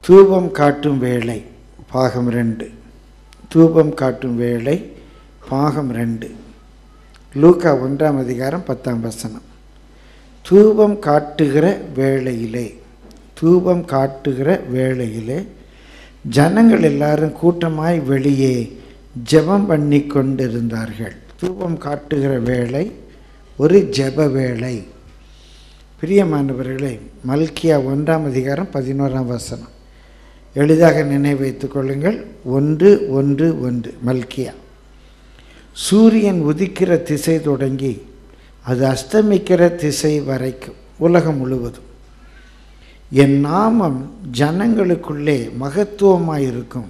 தூபம் காட்டும் வேளை பாகம் ரெண்டு தூபம் காட்டும் வேளை பாகம் ரெண்டு லூக்கா ஒன்றாம் அதிகாரம் பத்தாம் வசனம் தூபம் காட்டுகிற வேளையிலே தூபம் காட்டுகிற வேளையிலே ஜனங்கள் எல்லாரும் கூட்டமாய் வெளியே ஜெபம் பண்ணி கொண்டிருந்தார்கள் தூபம் காட்டுகிற வேளை ஒரு ஜெப வேளை பிரியமானவர்களே மல்கியா ஒன்றாம் அதிகாரம் பதினோராம் வசனம் எளிதாக நினைவைத்துக் கொள்ளுங்கள் ஒன்று ஒன்று ஒன்று மல்கியா சூரியன் உதிக்கிற திசை தொடங்கி அது அஸ்தமிக்கிற திசை வரைக்கும் உலகம் முழுவதும் என் நாமம் ஜனங்களுக்குள்ளே மகத்துவமாக இருக்கும்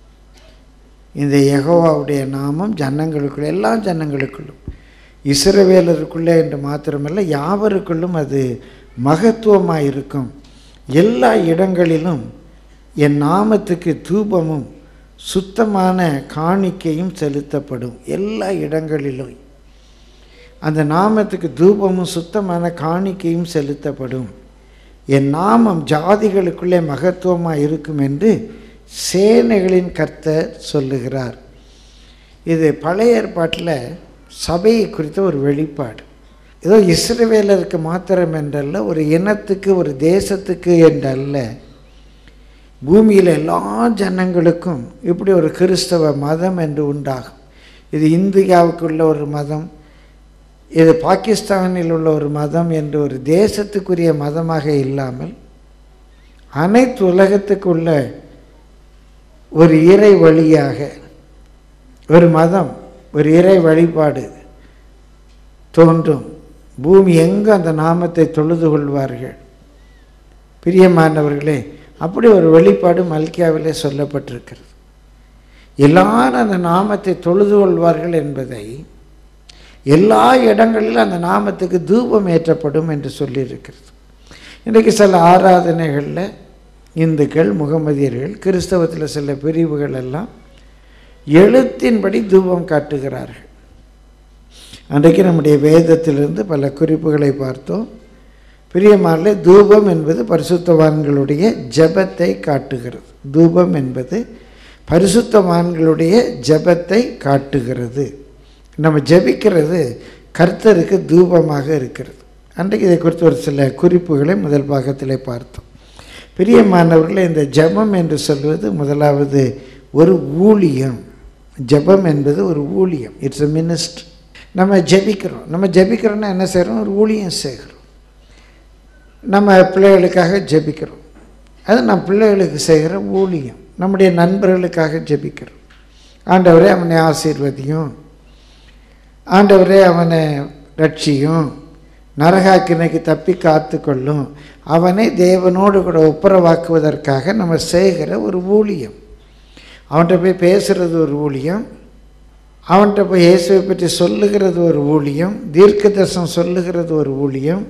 இந்த யெகோவாவுடைய நாமம் ஜனங்களுக்குள்ளே எல்லா ஜனங்களுக்குள்ளும் இஸ்ரவேலருக்குள்ளே என்று மாத்திரமல்ல யாவருக்குள்ளும் அது மகத்துவமாக இருக்கும் எல்லா இடங்களிலும் என் நாமத்துக்கு தூபமும் சுத்தமான காணிக்கையும் செலுத்தப்படும் எல்லா இடங்களிலும் அந்த நாமத்துக்கு தூபமும் சுத்தமான காணிக்கையும் செலுத்தப்படும் என் நாமம் ஜாதிகளுக்குள்ளே மகத்துவமாக இருக்கும் என்று சேனைகளின் கர்த்தர் சொல்லுகிறார் இது பழைய ஏற்பாட்டில் சபையை குறித்த ஒரு வெளிப்பாடு ஏதோ இஸ்ரவேலருக்கு மாத்திரம் என்றல்ல ஒரு இனத்துக்கு ஒரு தேசத்துக்கு என்றல்ல பூமியில் எல்லா ஜனங்களுக்கும் இப்படி ஒரு கிறிஸ்தவ மதம் என்று உண்டாகும் இது இந்தியாவுக்குள்ள ஒரு மதம் இது பாகிஸ்தானில் உள்ள ஒரு மதம் என்று ஒரு தேசத்துக்குரிய மதமாக இல்லாமல் அனைத்து உலகத்துக்குள்ள ஒரு இறை வழியாக ஒரு மதம் ஒரு இறை வழிபாடு தோன்றும் பூமி எங்கு அந்த நாமத்தை தொழுது கொள்வார்கள் பிரியமானவர்களே அப்படி ஒரு வெளிப்பாடு மல்கியாவிலே சொல்லப்பட்டிருக்கிறது எல்லாரும் அந்த நாமத்தை தொழுது கொள்வார்கள் என்பதை எல்லா இடங்களிலும் அந்த நாமத்துக்கு தூபம் ஏற்றப்படும் என்று சொல்லியிருக்கிறது இன்றைக்கு சில ஆராதனைகளில் இந்துக்கள் முகமதியர்கள் கிறிஸ்தவத்தில் சில பிரிவுகள் எல்லாம் எழுத்தின்படி தூபம் காட்டுகிறார்கள் அன்றைக்கு நம்முடைய வேதத்திலிருந்து பல குறிப்புகளை பார்த்தோம் பிரியமாரில் தூபம் என்பது பரிசுத்தவான்களுடைய ஜபத்தை காட்டுகிறது தூபம் என்பது பரிசுத்தவான்களுடைய ஜபத்தை காட்டுகிறது நம்ம ஜபிக்கிறது கர்த்தருக்கு தூபமாக இருக்கிறது அன்றைக்கு இதை குறித்து ஒரு சில குறிப்புகளை முதல் பாகத்திலே பார்த்தோம் பிரியமானவர்களே இந்த ஜபம் என்று சொல்வது முதலாவது ஒரு ஊழியம் ஜபம் என்பது ஒரு ஊழியம் இட்ஸ் எ மினிஸ்ட் நம்ம ஜபிக்கிறோம் நம்ம ஜபிக்கிறோன்னா என்ன செய்கிறோம் ஒரு ஊழியம் செய்கிறோம் நம்ம பிள்ளைகளுக்காக ஜபிக்கிறோம் அது நம்ம பிள்ளைகளுக்கு செய்கிற ஊழியம் நம்முடைய நண்பர்களுக்காக ஜபிக்கிறோம் ஆண்டவரே அவனை ஆசீர்வதியும் ஆண்டவரே அவனை ரட்சியும் நரகாக்கினைக்கு தப்பி காத்து கொள்ளும் அவனை தேவனோடு கூட ஒப்புரவாக்குவதற்காக நம்ம செய்கிற ஒரு ஊழியம் அவன்கிட்ட போய் பேசுகிறது ஒரு ஊழியம் அவன்கிட்ட போய் இயேசுவை பற்றி சொல்லுகிறது ஒரு ஊழியம் தீர்க்க தரிசனம் சொல்லுகிறது ஒரு ஊழியம்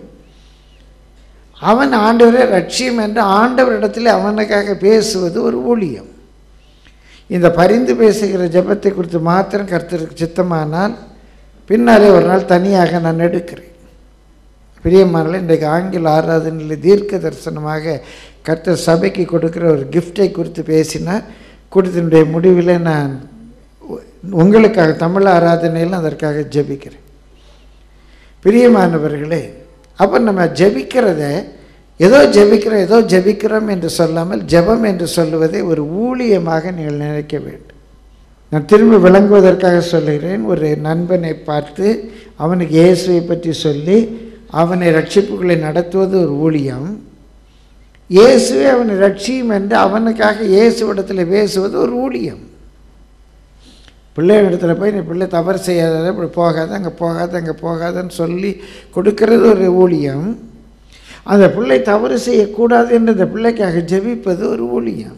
அவன் ஆண்டவரே ரட்சியம் என்று ஆண்டவரிடத்தில் அவனுக்காக பேசுவது ஒரு ஊழியம் இந்த பரிந்து பேசுகிற ஜபத்தை குறித்து மாத்திரம் கருத்திற்கு சித்தமானால் பின்னாலே ஒரு நாள் தனியாக நான் எடுக்கிறேன் பிரியமானல இன்றைக்கு ஆங்கில ஆராதனையில் தீர்க்க தரிசனமாக கர்த்தர் சபைக்கு கொடுக்குற ஒரு கிஃப்டை குறித்து பேசினார் கூட்டத்தினுடைய முடிவில் நான் உங்களுக்காக தமிழ் ஆராதனையில் அதற்காக ஜபிக்கிறேன் பிரியமானவர்களே அப்போ நம்ம ஜபிக்கிறத ஏதோ ஜபிக்கிறோம் ஏதோ ஜபிக்கிறோம் என்று சொல்லாமல் ஜபம் என்று சொல்லுவதை ஒரு ஊழியமாக நீங்கள் நினைக்க வேண்டும் நான் திரும்பி விளங்குவதற்காக சொல்லுகிறேன் ஒரு நண்பனை பார்த்து அவனுக்கு இயேசுவை பற்றி சொல்லி அவனை ரட்சிப்புகளை நடத்துவது ஒரு ஊழியம் இயேசுவே அவனை ரட்சியும் என்று அவனுக்காக இயேசுவிடத்தில் பேசுவது ஒரு ஊழியம் பிள்ளைகளிடத்தில் போய் நீ பிள்ளை தவறு செய்யாத இப்படி போகாத அங்கே போகாத அங்கே போகாதன்னு சொல்லி கொடுக்கறது ஒரு ஊழியம் அந்த பிள்ளை தவறு செய்யக்கூடாது என்று அந்த பிள்ளைக்காக ஜெபிப்பது ஒரு ஊழியம்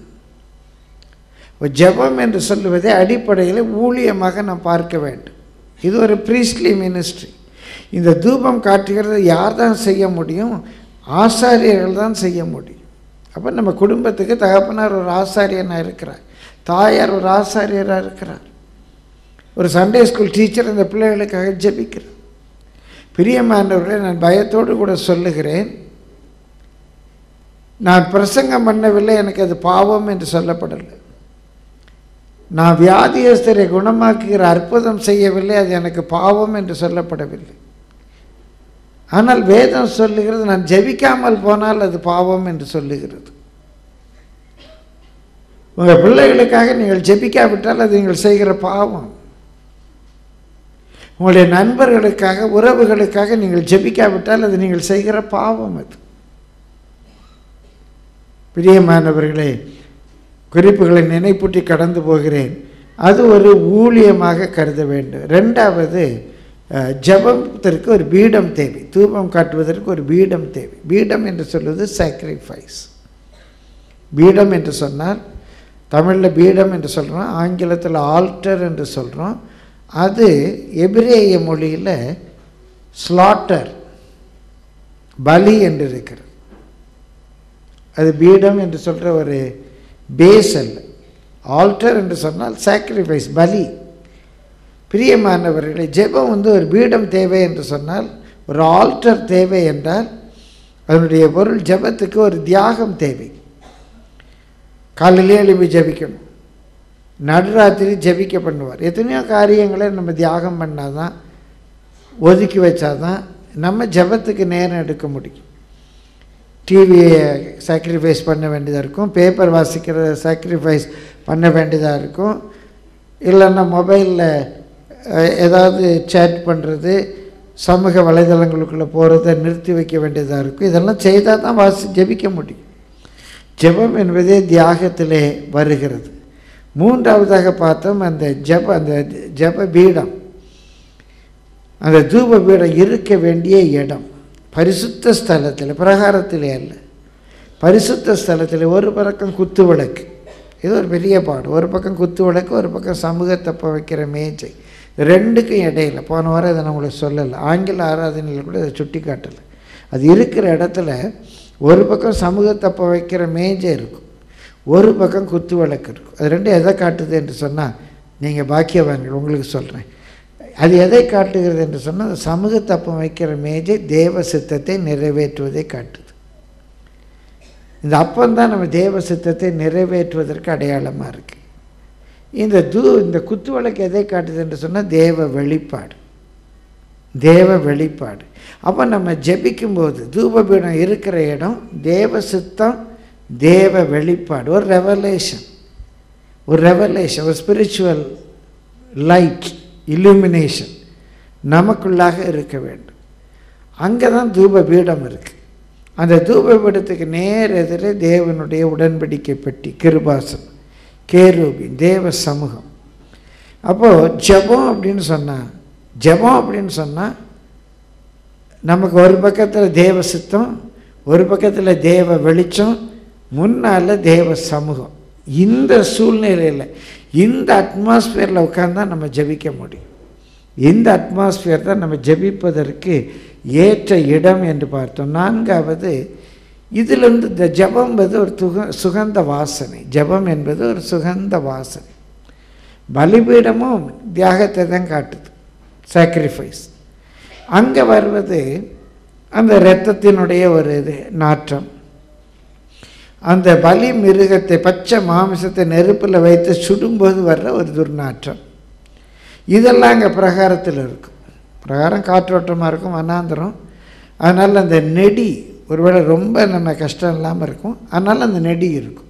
ஜெபம் என்று சொல்லுவதை அடிப்படையில் ஊழியமாக நாம் பார்க்க வேண்டும் இது ஒரு ப்ரீஸ்ட்லி மினிஸ்ட்ரி இந்த தூபம் காட்டுகிறத யார் தான் செய்ய முடியும் ஆசாரியர்கள் தான் செய்ய முடியும் அப்போ நம்ம குடும்பத்துக்கு தகப்பனார் ஒரு ஆசாரியனாக இருக்கிறார் தாயார் ஒரு ஆசாரியராக இருக்கிறார் ஒரு சண்டே ஸ்கூல் டீச்சர் இந்த பிள்ளைகளுக்காக ஜெபிக்கிறார் பிரியமானவர்களை நான் பயத்தோடு கூட சொல்லுகிறேன் நான் பிரசங்கம் பண்ணவில்லை எனக்கு அது பாவம் என்று சொல்லப்படலை நான் வியாதியஸ்தரை குணமாக்குகிற அற்புதம் செய்யவில்லை அது எனக்கு பாவம் என்று சொல்லப்படவில்லை ஆனால் வேதம் சொல்லுகிறது நான் ஜெபிக்காமல் போனால் அது பாவம் என்று சொல்லுகிறது உங்கள் பிள்ளைகளுக்காக நீங்கள் ஜெபிக்காவிட்டால் அது நீங்கள் செய்கிற பாவம் உங்களுடைய நண்பர்களுக்காக உறவுகளுக்காக நீங்கள் ஜெபிக்காவிட்டால் அது நீங்கள் செய்கிற பாவம் அது பிரியமானவர்களே குறிப்புகளை நினைப்பூட்டி கடந்து போகிறேன் அது ஒரு ஊழியமாக கருத வேண்டும் ரெண்டாவது அஹ், ஜெபத்திற்கு ஒரு பீடம் தேவை தூபம் காட்டுவதற்கு ஒரு பீடம் தேவை பீடம் என்று சொல்வது சாக்ரிஃபைஸ் பீடம் என்று சொன்னால் தமிழில் பீடம் என்று சொல்கிறோம் ஆங்கிலத்தில் ஆல்டர் என்று சொல்கிறோம் அது எபிரேய மொழியில் ஸ்லாட்டர் பலி என்று இருக்கிறது அது பீடம் என்று சொல்கிற ஒரு பேஸ் அல்ல ஆல்டர் என்று சொன்னால் சாக்ரிஃபைஸ் பலி பிரியமானவர்களே ஜெபம் வந்து ஒரு பீடம் தேவை என்று சொன்னால் ஒரு ஆல்டர் தேவை என்றால் அதனுடைய பொருள் ஜெபத்துக்கு ஒரு தியாகம் தேவை காலையிலே எழுப்பி ஜெபிக்கணும் நடுராத்திரி ஜெபிக்க பண்ணுவார் எத்தனையோ காரியங்களை நம்ம தியாகம் பண்ணாதான் ஒதுக்கி வச்சாதான் நம்ம ஜெபத்துக்கு நேரம் எடுக்க முடியும் டிவியை சாக்ரிஃபைஸ் பண்ண வேண்டியதாக இருக்கும் பேப்பர் வாசிக்கிறத சாக்ரிஃபைஸ் பண்ண வேண்டியதாக இருக்கும் இல்லைன்னா மொபைலில் ஏதாவது சேட் பண்ணுறது சமூக வலைதளங்களுக்குள்ளே போகிறத நிறுத்தி வைக்க வேண்டியதாக இருக்கும் இதெல்லாம் செய்தால் தான் வாசி ஜெபிக்க முடியும் ஜெபம் என்பதே தியாகத்திலே வருகிறது மூன்றாவதாக பார்த்தோம் அந்த ஜெப அந்த ஜெப பீடம் அந்த தூப பீடம் இருக்க வேண்டிய இடம் பரிசுத்த ஸ்தலத்தில் பிரகாரத்திலே அல்ல பரிசுத்த ஸ்தலத்தில் ஒரு பக்கம் குத்து விளக்கு இது ஒரு பெரிய பாடு ஒரு பக்கம் குத்து விளக்கு ஒரு பக்கம் சமூகத்தப்ப வைக்கிற மேஜை ரெண்டுக்கும் இடையில போன வாரம் இதை நான் உங்களுக்கு சொல்லலை ஆங்கில ஆராதனையில் கூட இதை சுட்டி காட்டலை அது இருக்கிற இடத்துல ஒரு பக்கம் சமூகத்தப்ப வைக்கிற மேஜை இருக்கும் ஒரு பக்கம் குத்து விளக்கு இருக்கும் அது ரெண்டும் எதை காட்டுது என்று சொன்னால் நீங்கள் பாக்கியவான்கள் உங்களுக்கு சொல்கிறேன் அது எதை காட்டுகிறது என்று சொன்னால் அந்த சமூகத்தப்பம் வைக்கிற மேஜை தேவ சித்தத்தை நிறைவேற்றுவதை காட்டுது இந்த அப்பம் தான் நம்ம தேவ சித்தத்தை நிறைவேற்றுவதற்கு அடையாளமாக இருக்குது இந்த தூ இந்த குத்து விளக்கு எதை காட்டுது என்று சொன்னால் தேவ வெளிப்பாடு தேவ வெளிப்பாடு அப்போ நம்ம ஜெபிக்கும்போது தூபபீடம் இருக்கிற இடம் தேவ சித்தம் தேவ வெளிப்பாடு ஒரு ரெவலேஷன் ஒரு ரெவலேஷன் ஒரு ஸ்பிரிச்சுவல் லைட் illumination நமக்குள்ளாக இருக்க வேண்டும் அங்கே தான் தூப பீடம் இருக்குது அந்த தூப பீடத்துக்கு நேர் எதிரே தேவனுடைய உடன்படிக்கை பெட்டி கிருபாசன் கேரூபி தேவ சமூகம் அப்போது ஜெபம் அப்படின்னு சொன்னால் ஜெபம் அப்படின்னு சொன்னால் நமக்கு ஒரு பக்கத்தில் தேவ சித்தம் ஒரு பக்கத்தில் தேவ வெளிச்சம் முன்னால் தேவ சமூகம் இந்த சூழ்நிலையில் இந்த அட்மாஸ்பியரில் உட்கார்ந்தா நம்ம ஜெபிக்க முடியும் இந்த அட்மாஸ்பியர் தான் நம்ம ஜெபிப்பதற்கு ஏற்ற இடம் என்று பார்த்தோம் நான்காவது இதிலிருந்து இந்த ஜெபம் என்பது ஒரு துக சுகந்த வாசனை ஜெபம் என்பது ஒரு சுகந்த வாசனை பலிபீடமும் தியாகத்தை தான் காட்டுது சாக்ரிஃபைஸ் அங்கே வருவது அந்த இரத்தத்தினுடைய ஒரு இது நாற்றம் அந்த பலி மிருகத்தை பச்சை மாமிசத்தை நெருப்பில் வைத்து சுடும்போது வர்ற ஒரு துர்நாற்றம் இதெல்லாம் அங்கே பிரகாரத்தில் இருக்கும் பிரகாரம் காற்றோட்டமாக இருக்கும் வனாந்திரம் அதனால் அந்த நெடி ஒருவேளை ரொம்ப நம்ம கஷ்டம் இல்லாமல் இருக்கும் அதனால் அந்த நெடி இருக்கும்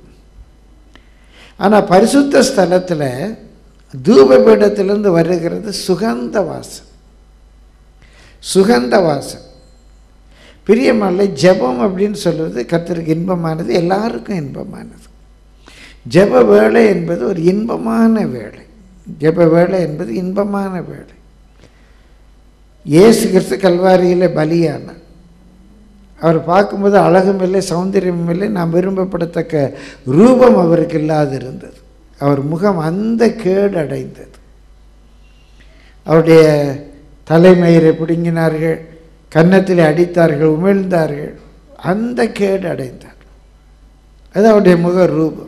ஆனால் பரிசுத்த ஸ்தலத்தில் தூபபீடத்திலிருந்து வருகிறது சுகந்த வாசம் சுகந்த வாசம் பிரியமல்ல ஜெபம் அப்படின்னு சொல்வது கர்த்தருக்கு இன்பமானது எல்லாருக்கும் இன்பமானது ஜெப வேலை என்பது ஒரு இன்பமான வேலை ஜெப வேலை என்பது இன்பமான வேலை இயேசு கிறிஸ்து கல்வாரியில் பலியானார் அவர் பார்க்கும்போது அழகும் இல்லை சௌந்தரியமும் இல்லை நாம் விரும்பப்படத்தக்க ரூபம் அவருக்கு இல்லாது இருந்தது அவர் முகம் அந்த கேடு அடைந்தது அவருடைய தலைமயிரை பிடுங்கினார்கள் கன்னத்தில் அடித்தார்கள் உமிழ்ந்தார்கள் அந்த கேடு அடைந்தார் அது அவருடைய முக ரூபம்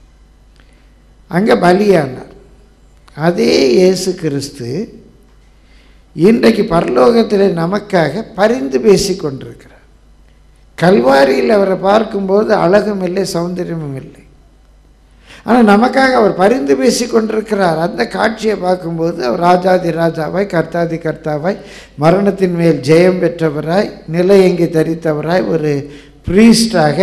அங்கே பலியானார் அதே இயேசு கிறிஸ்து இன்றைக்கு பரலோகத்தில் நமக்காக பரிந்து பேசி கொண்டிருக்கிறார் கல்வாரியில் அவரை பார்க்கும்போது அழகும் இல்லை சௌந்தரியமும் இல்லை ஆனால் நமக்காக அவர் பரிந்து பேசி கொண்டிருக்கிறார் அந்த காட்சியை பார்க்கும்போது அவர் ராஜாதி ராஜாவாய் கர்த்தாதி கர்த்தாவாய் மரணத்தின் மேல் ஜெயம் பெற்றவராய் நிலையங்கி தரித்தவராய் ஒரு ப்ரீஸ்டாக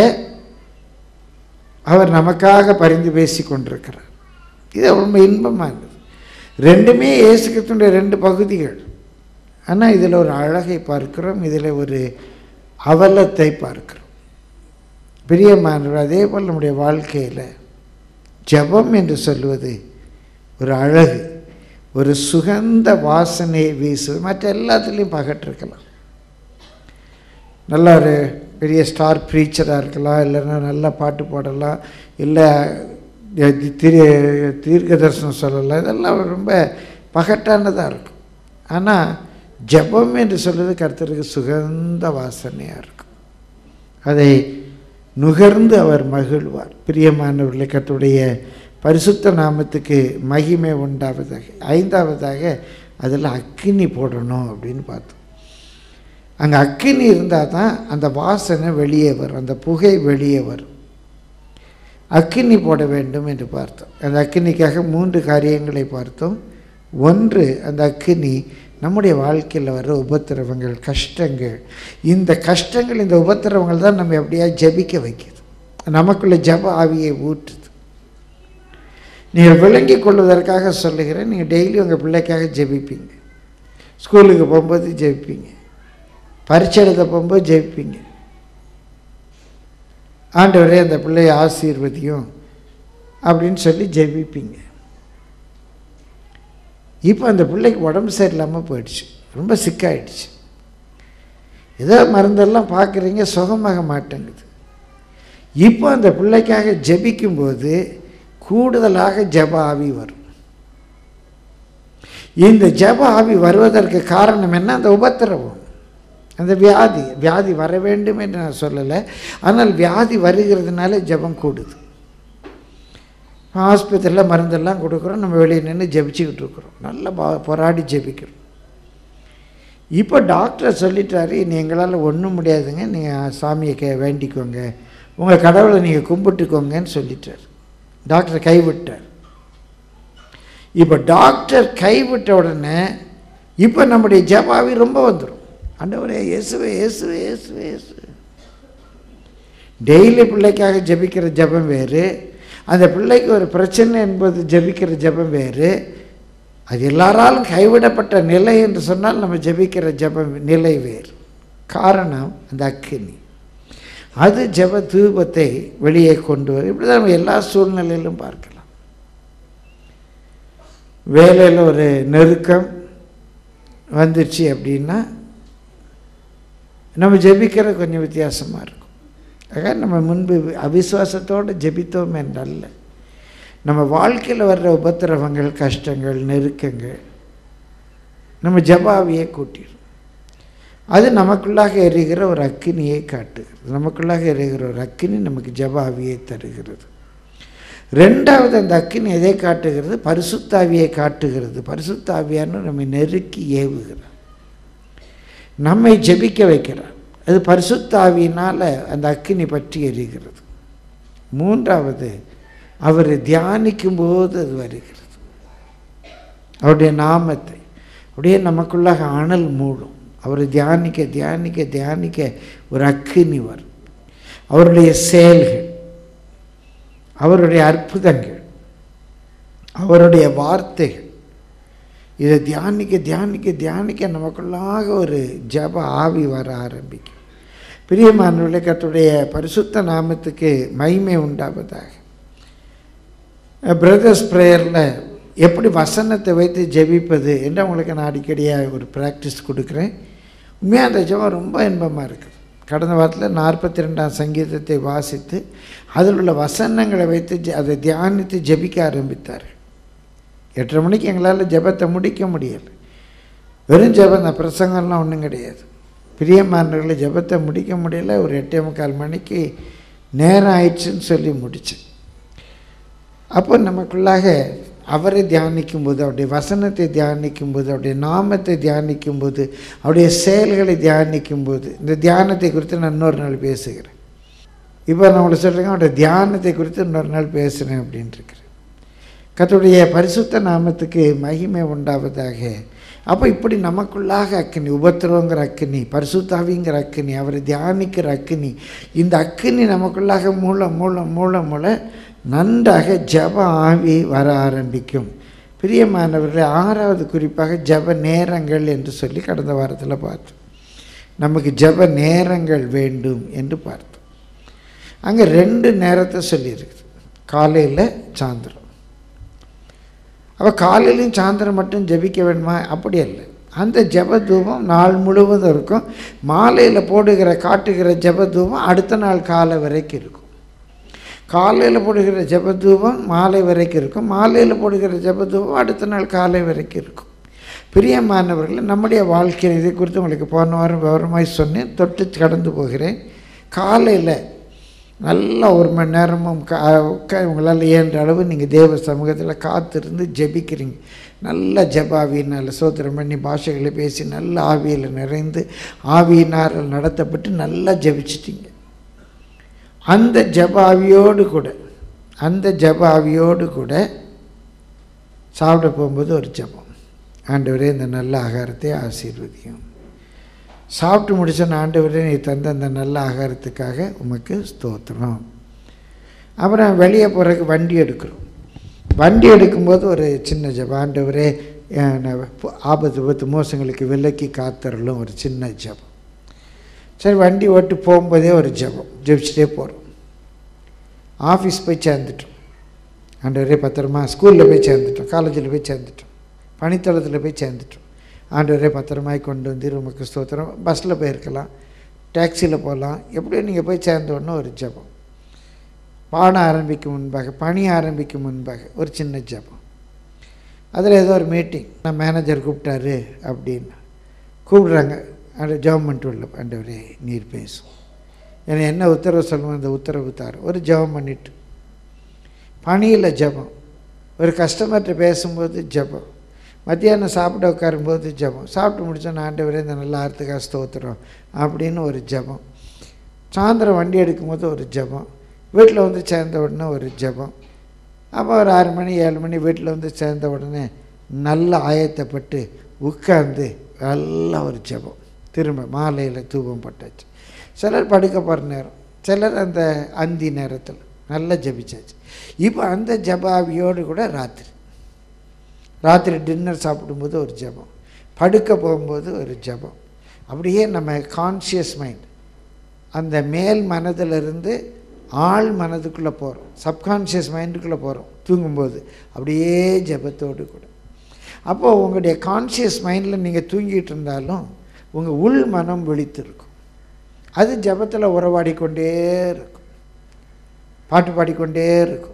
அவர் நமக்காக பரிந்து பேசி கொண்டிருக்கிறார் இது ரொம்ப இன்பமானது ரெண்டுமே இயேசுக்கத்தினுடைய ரெண்டு பகுதிகள் ஆனால் இதில் ஒரு அழகை பார்க்கிறோம் இதில் ஒரு அவலத்தை பார்க்கிறோம் பிரியமானவர் அதே போல் நம்முடைய வாழ்க்கையில் ஜெபம் என்று சொல்வது ஒரு அழகு ஒரு சுகந்த வாசனை வீசுவது மற்ற எல்லாத்துலேயும் பகட்டிருக்கலாம் நல்ல ஒரு பெரிய ஸ்டார் ப்ரீச்சராக இருக்கலாம் இல்லைன்னா நல்லா பாட்டு பாடலாம் இல்லை திரு தீர்க்க தரிசனம் சொல்லலாம் இதெல்லாம் ரொம்ப பகட்டானதாக இருக்கும் ஆனால் ஜெபம் என்று சொல்வது கர்த்தருக்கு சுகந்த வாசனையாக இருக்கும் அதை நுகர்ந்து அவர் மகிழ்வார் பிரியமானவர்களை கர்த்தருடைய பரிசுத்த நாமத்துக்கு மகிமை உண்டாவதாக ஐந்தாவதாக அதில் அக்கினி போடணும் அப்படின்னு பார்த்தோம் அங்கே அக்கினி இருந்தால் தான் அந்த வாசனை வெளியே வரும் அந்த புகை வெளியே வரும் அக்கினி போட வேண்டும் என்று பார்த்தோம் அந்த அக்கினிக்காக மூன்று காரியங்களை பார்த்தோம் ஒன்று அந்த அக்கினி நம்முடைய வாழ்க்கையில் வர உபத்திரவங்கள் கஷ்டங்கள் இந்த கஷ்டங்கள் இந்த உபத்திரவங்கள் தான் நம்ம எப்படியா ஜபிக்க வைக்குது நமக்குள்ள ஜப ஆவியை ஊற்றுது நீங்கள் விளங்கி கொள்வதற்காக சொல்லுகிறேன் நீங்கள் டெய்லி உங்கள் பிள்ளைக்காக ஜெபிப்பீங்க ஸ்கூலுக்கு போகும்போது ஜெபிப்பீங்க பரீட்சை எழுத போகும்போது ஜெபிப்பீங்க ஆண்டவரே அந்த பிள்ளையை ஆசீர்வதியும் அப்படின்னு சொல்லி ஜெபிப்பீங்க இப்போ அந்த பிள்ளைக்கு உடம்பு சரியில்லாமல் போயிடுச்சு ரொம்ப சிக்காயிடுச்சு ஏதோ மருந்தெல்லாம் பார்க்குறீங்க சுகமாக மாட்டேங்குது இப்போ அந்த பிள்ளைக்காக ஜெபிக்கும்போது கூடுதலாக ஜப ஆவி வரும் இந்த ஜப ஆவி வருவதற்கு காரணம் என்ன அந்த உபத்திரவம் அந்த வியாதி வியாதி வர வேண்டும் என்று நான் சொல்லலை ஆனால் வியாதி வருகிறதுனால ஜபம் கூடுது ஆஸ்பத்திரியில் மருந்தெல்லாம் கொடுக்குறோம் நம்ம வெளியே நின்று ஜெபிச்சுக்கிட்டு இருக்கிறோம் நல்லா பா- போராடி ஜெபிக்கிறோம் இப்போ டாக்டர் சொல்லிட்டாரு இனி எங்களால் ஒன்றும் முடியாதுங்க நீங்கள் சாமியை கே வேண்டிக்கோங்க உங்கள் கடவுளை நீங்கள் கும்பிட்டுக்கோங்கன்னு சொல்லிட்டார் டாக்டர் கைவிட்டார் இப்போ டாக்டர் கைவிட்ட உடனே இப்போ நம்முடைய ஜபாவி ரொம்ப வந்துடும் ஆண்டவரே இயேசுவே இயேசுவே இயேசுவே இயேசுவே டெய்லி பிள்ளைக்காக ஜெபிக்கிற ஜெபம் வேறு அந்த பிள்ளைக்கு ஒரு பிரச்சனை என்பது ஜெபிக்கிற ஜெபம் வேறு அது எல்லாராலும் கைவிடப்பட்ட நிலை என்று சொன்னால் நம்ம ஜெபிக்கிற ஜெபம் நிலை வேறு காரணம் அந்த அக்கினி அது ஜெப தூபத்தை வெளியே கொண்டு வரும் இப்படி தான் நம்ம எல்லா சூழ்நிலையிலும் பார்க்கலாம் வேலையில் ஒரு நெருக்கம் வந்துச்சு அப்படின்னா நம்ம ஜெபிக்கிற கொஞ்சம் வித்தியாசமாக இருக்கும் ஆக நம்ம முன்பு அவிசுவாசத்தோடு ஜெபித்தோம் என்றல்ல நம்ம வாழ்க்கையில் வர்ற உபத்திரவங்கள் கஷ்டங்கள் நெருக்கங்கள் நம்ம ஜபாவியை கூட்டிடும் அது நமக்குள்ளாக எரிகிற ஒரு அக்கினியை காட்டுகிறது நமக்குள்ளாக எரிகிற ஒரு அக்கினி நமக்கு ஜபாவியை தருகிறது ரெண்டாவது அந்த அக்கினி எதை காட்டுகிறது பரிசுத்தாவியை காட்டுகிறது பரிசுத்தாவியான்னு நம்மை நெருக்கி ஏவுகிறார் நம்மை ஜெபிக்க வைக்கிறார் அது பரிசுத்தாவியினால் அந்த அக்கினி பற்றி எரிகிறது மூன்றாவது அவர் தியானிக்கும் போது அது வருகிறது அவருடைய நாமத்தை அப்படியே நமக்குள்ளாக அனல் மூடும் அவரை தியானிக்க தியானிக்க தியானிக்க ஒரு அக்கினி வரும் அவருடைய செயல்கள் அவருடைய அற்புதங்கள் அவருடைய வார்த்தைகள் இதை தியானிக்க தியானிக்க தியானிக்க நமக்குள்ளாக ஒரு ஜப ஆவி வர ஆரம்பிக்கும் பிரியமானவர்களே கர்த்தருடைய பரிசுத்த நாமத்துக்கு மகிமை உண்டாவதாக பிரதர்ஸ் ப்ரேயரில் எப்படி வசனத்தை வைத்து ஜெபிப்பது என்று அவங்களுக்கு நான் அடிக்கடியாக ஒரு ப்ராக்டிஸ் கொடுக்குறேன் உண்மையாக அந்த ஜெபம் ரொம்ப இன்பமாக இருக்குது கடந்த வாரத்தில் நாற்பத்தி ரெண்டாம் சங்கீதத்தை வாசித்து அதில் உள்ள வசனங்களை வைத்து ஜெ- அதை தியானித்து ஜெபிக்க ஆரம்பித்தார் எட்டரை மணிக்கு எங்களால் ஜெபத்தை முடிக்க முடியலை வெறும் ஜெபம் தான் பிரசங்கம்லாம் ஒன்றும் கிடையாது பிரியமானவர்களை ஜெபத்தை முடிக்க முடியல ஒரு எட்டே முக்கால் மணிக்கு நேரம் ஆயிடுச்சுன்னு சொல்லி முடித்தேன் அப்போ நமக்குள்ளாக அவரை தியானிக்கும் போது அவருடைய வசனத்தை தியானிக்கும் போது அவருடைய நாமத்தை தியானிக்கும் போது அவருடைய செயல்களை தியானிக்கும் போது இந்த தியானத்தை குறித்து நான் இன்னொரு நாள் பேசுகிறேன் இப்போ நான் உங்களுக்கு சொல்கிறேங்க அவருடைய தியானத்தை குறித்து இன்னொரு நாள் பேசுகிறேன் அப்படின்ட்டு இருக்கிறேன் கர்த்தருடைய பரிசுத்த நாமத்துக்கு மகிமை உண்டாவதாக அப்போ இப்படி நமக்குள்ளாக அக்கினி உபத்திரவங்கிற அக்கினி பரிசுத்தாவிங்கிற அக்கினி அவரை தியானிக்கிற அக்கினி இந்த அக்கினி நமக்குள்ளாக மூல மூல மூல மூல நன்றாக ஜப ஆவி வர ஆரம்பிக்கும் பிரியமானவர்களே ஆறாவது குறிப்பாக ஜப நேரங்கள் என்று சொல்லி கடந்த வாரத்தில் பார்த்தோம் நமக்கு ஜப நேரங்கள் வேண்டும் என்று பார்த்தோம் அங்கே ரெண்டு நேரத்தை சொல்லியிருக்குது காலையில் சாயந்தரம் அப்போ காலையிலையும் சாயந்தரம் மட்டும் ஜெபிக்க வேணுமா அப்படி இல்லை அந்த ஜெப தூபம் நாள் முழுவதும் இருக்கும் மாலையில் போடுகிற காட்டுகிற ஜெப தூபம் அடுத்த நாள் காலை வரைக்கும் இருக்கும் காலையில் போடுகிற ஜெப தூபம் மாலை வரைக்கும் இருக்கும் மாலையில் போடுகிற ஜெப தூபம் அடுத்த நாள் காலை வரைக்கும் இருக்கும் பிரியமானவர்கள் நம்முடைய வாழ்க்கையில் இதை குறித்து உங்களுக்கு போன வாரம் விவரமாய் சொன்னேன் தொட்டு கடந்து போகிறேன் காலையில் நல்லா ஒரு மணி நேரமும் கா உட்கா உங்களால் இயன்ற அளவு நீங்கள் தேவ சமூகத்தில் காத்திருந்து ஜெபிக்கிறீங்க நல்ல ஜெபாவியினால் சோத்திரம் பண்ணி பாஷைகளை பேசி நல்ல ஆவியில் நிறைந்து ஆவியினால் நடத்தப்பட்டு நல்லா ஜெபிச்சிட்டீங்க அந்த ஜெபாவியோடு கூட அந்த ஜெபாவியோடு கூட சாப்பிட போகும்போது ஒரு ஜெபம் ஆண்டவரே இந்த நல்ல ஆகாரத்தை ஆசீர்வதியும் சாப்பிட்டு முடிச்ச ஆண்டவரே நீ தந்த அந்த நல்ல ஆகாரத்துக்காக உமக்கு ஸ்தோத்திரம் அப்புறம் வெளியே போகிறதுக்கு வண்டி எடுக்கிறோம் வண்டி எடுக்கும்போது ஒரு சின்ன ஜபம் ஆண்டவரே அஹ், நான் பு- ஆபத்து விபத்து மோசங்களுக்கு விலக்கி காத்தரலும் ஒரு சின்ன ஜபம் சரி வண்டி ஓட்டு போகும்போதே ஒரு ஜபம் ஜெபிச்சுட்டே போகிறோம் ஆஃபீஸ் போய் சேர்ந்துட்டோம் ஆண்டவரே பத்திரமா ஸ்கூலில் போய் சேர்ந்துட்டோம் காலேஜில் போய் சேர்ந்துட்டோம் பணித்தளத்தில் போய் சேர்ந்துட்டோம் ஆண்டவரே பத்திரமாய் கொண்டு வந்து உமக்கு ஸ்தோத்திரம் பஸ்ஸில் போயிருக்கலாம் டாக்ஸியில் போகலாம் எப்படியோ நீங்கள் போய் சேர்ந்த உடனே ஒரு ஜெபம் பாடம் ஆரம்பிக்கும் முன்பாக பணி ஆரம்பிக்கும் முன்பாக ஒரு சின்ன ஜெபம் அதில் ஏதோ ஒரு மீட்டிங் நான் மேனேஜர் கூப்பிட்டாரு அப்படின்னு கூப்பிடுறாங்க அந்த ஜெபம் உள்ள ஆண்டவரே நீர் பேசும் ஏன்னா என்ன உத்தரவு சொல்லணும் அந்த உத்தரவு தார் ஒரு ஜெபம் பண்ணிட்டு பணியில் ஜெபம் ஒரு கஸ்டமர்கிட்ட பேசும்போது ஜெபம் மத்தியானம் சாப்பிட உட்காரும்போது ஜெபம் சாப்பிட்டு முடிச்சோன்னா ஆண்டவரே இந்த நல்ல ஆர்த்துக்காக ஸ்தோத்திரம் அப்படின்னு ஒரு ஜெபம் சாயந்தரம் வண்டி எடுக்கும்போது ஒரு ஜெபம் வீட்டில் வந்து சேர்ந்த உடனே ஒரு ஜெபம் அப்போ ஒரு ஆறு மணி ஏழு மணி வீட்டில் வந்து சேர்ந்த உடனே நல்ல ஆயத்தப்பட்டு உட்கார்ந்து நல்லா ஒரு ஜெபம் திரும்ப மாலையில் தூபம் பட்டாச்சு சிலர் படுக்க போகிற நேரம் சிலர் அந்த அந்தி நேரத்தில் நல்லா ஜெபிச்சாச்சு இப்போ அந்த ஜபாவியோடு கூட ராத்திரி ராத்திரி டின்னர் சாப்பிடும்போது ஒரு ஜெபம் படுக்க போகும்போது ஒரு ஜெபம் அப்படியே நம்ம கான்ஷியஸ் மைண்ட் அந்த மேல் மனதிலிருந்து ஆழ் மனதுக்குள்ளே போகிறோம் சப்கான்ஷியஸ் மைண்டுக்குள்ளே போகிறோம் தூங்கும்போது அப்படியே ஜெபத்தோடு கூட அப்போது உங்களுடைய கான்ஷியஸ் மைண்டில் நீங்கள் தூங்கிட்டு இருந்தாலும் உங்கள் உள் மனம் விழித்திருக்கும் அது ஜெபத்தில் உறவாடிக்கொண்டே இருக்கும் பாட்டு பாடிக்கொண்டே இருக்கும்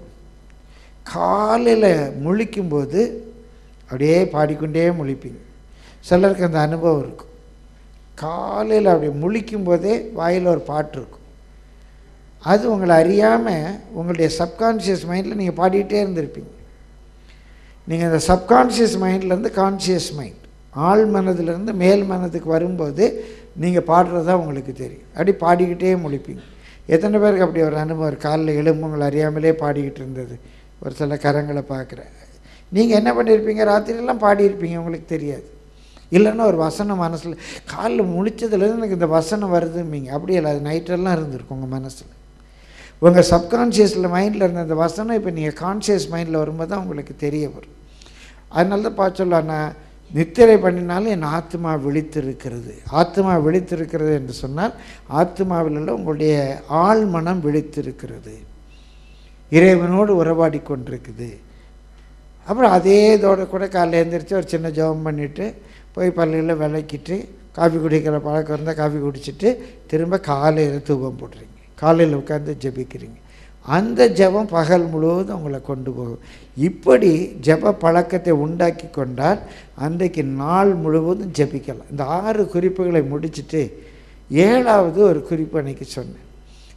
காலையில் முழிக்கும்போது அப்படியே பாடிக்கொண்டே முழிப்பீங்க சிலருக்கு அந்த அனுபவம் இருக்கும் காலையில் அப்படி முழிக்கும் போதே வாயில் ஒரு பாட்டு இருக்கும் அது உங்களை அறியாமல் உங்களுடைய சப்கான்ஷியஸ் மைண்டில் நீங்கள் பாடிக்கிட்டே இருந்திருப்பீங்க நீங்கள் அந்த சப்கான்ஷியஸ் மைண்ட்லேருந்து கான்ஷியஸ் மைண்ட் ஆழ் மனதிலிருந்து மேல் மனதுக்கு வரும்போது நீங்கள் பாடுறதா உங்களுக்கு தெரியும் அப்படி பாடிக்கிட்டே முழிப்பீங்க எத்தனை பேருக்கு அப்படி ஒரு அனுபவம் காலையில் எழும்பு உங்களை அறியாமலே பாடிக்கிட்டு இருந்தது ஒரு சில கரங்களை பார்க்குறேன் நீங்கள் என்ன பண்ணியிருப்பீங்க ராத்திரியெல்லாம் பாடியிருப்பீங்க உங்களுக்கு தெரியாது இல்லைன்னா ஒரு வசனம் மனசில் காலைல முழிச்சதுலேருந்து எனக்கு இந்த வசனம் வருதும்பீங்க அப்படி இல்லை அது நைட்டெல்லாம் இருந்திருக்கும் உங்கள் மனசில் உங்கள் சப்கான்ஷியஸில் மைண்டில் இருந்த அந்த வசனம் இப்போ நீங்கள் கான்ஷியஸ் மைண்டில் வரும்போது தான் உங்களுக்கு தெரிய வரும் அதனால தான் பார்த்து சொல்லலாம் நான் நித்திரை பண்ணினாலும் என் ஆத்மா விழித்திருக்கிறது ஆத்மா விழித்திருக்கிறது என்று சொன்னால் ஆத்மாவில் உள்ள உங்களுடைய ஆழ் மனம் விழித்திருக்கிறது இறைவனோடு உறவாடி கொண்டிருக்குது அப்புறம் அதே இதோட கூட காலைல எழுந்திரிச்சு ஒரு சின்ன ஜெபம் பண்ணிவிட்டு போய் பள்ளியில் விளக்கிட்டு காஃபி குடிக்கிற பழக்கம் இருந்தால் காஃபி குடிச்சிட்டு திரும்ப காலையில் தூபம் போடுறீங்க காலையில் உட்காந்து ஜெபிக்கிறீங்க அந்த ஜெபம் பகல் முழுவதும் உங்களை கொண்டு போகும் இப்படி ஜெப பழக்கத்தை உண்டாக்கி கொண்டால் அன்றைக்கு நாள் முழுவதும் ஜெபிக்கலாம் இந்த ஆறு குறிப்புகளை முடிச்சிட்டு ஏழாவது ஒரு குறிப்பு அன்னைக்கு சொன்னேன்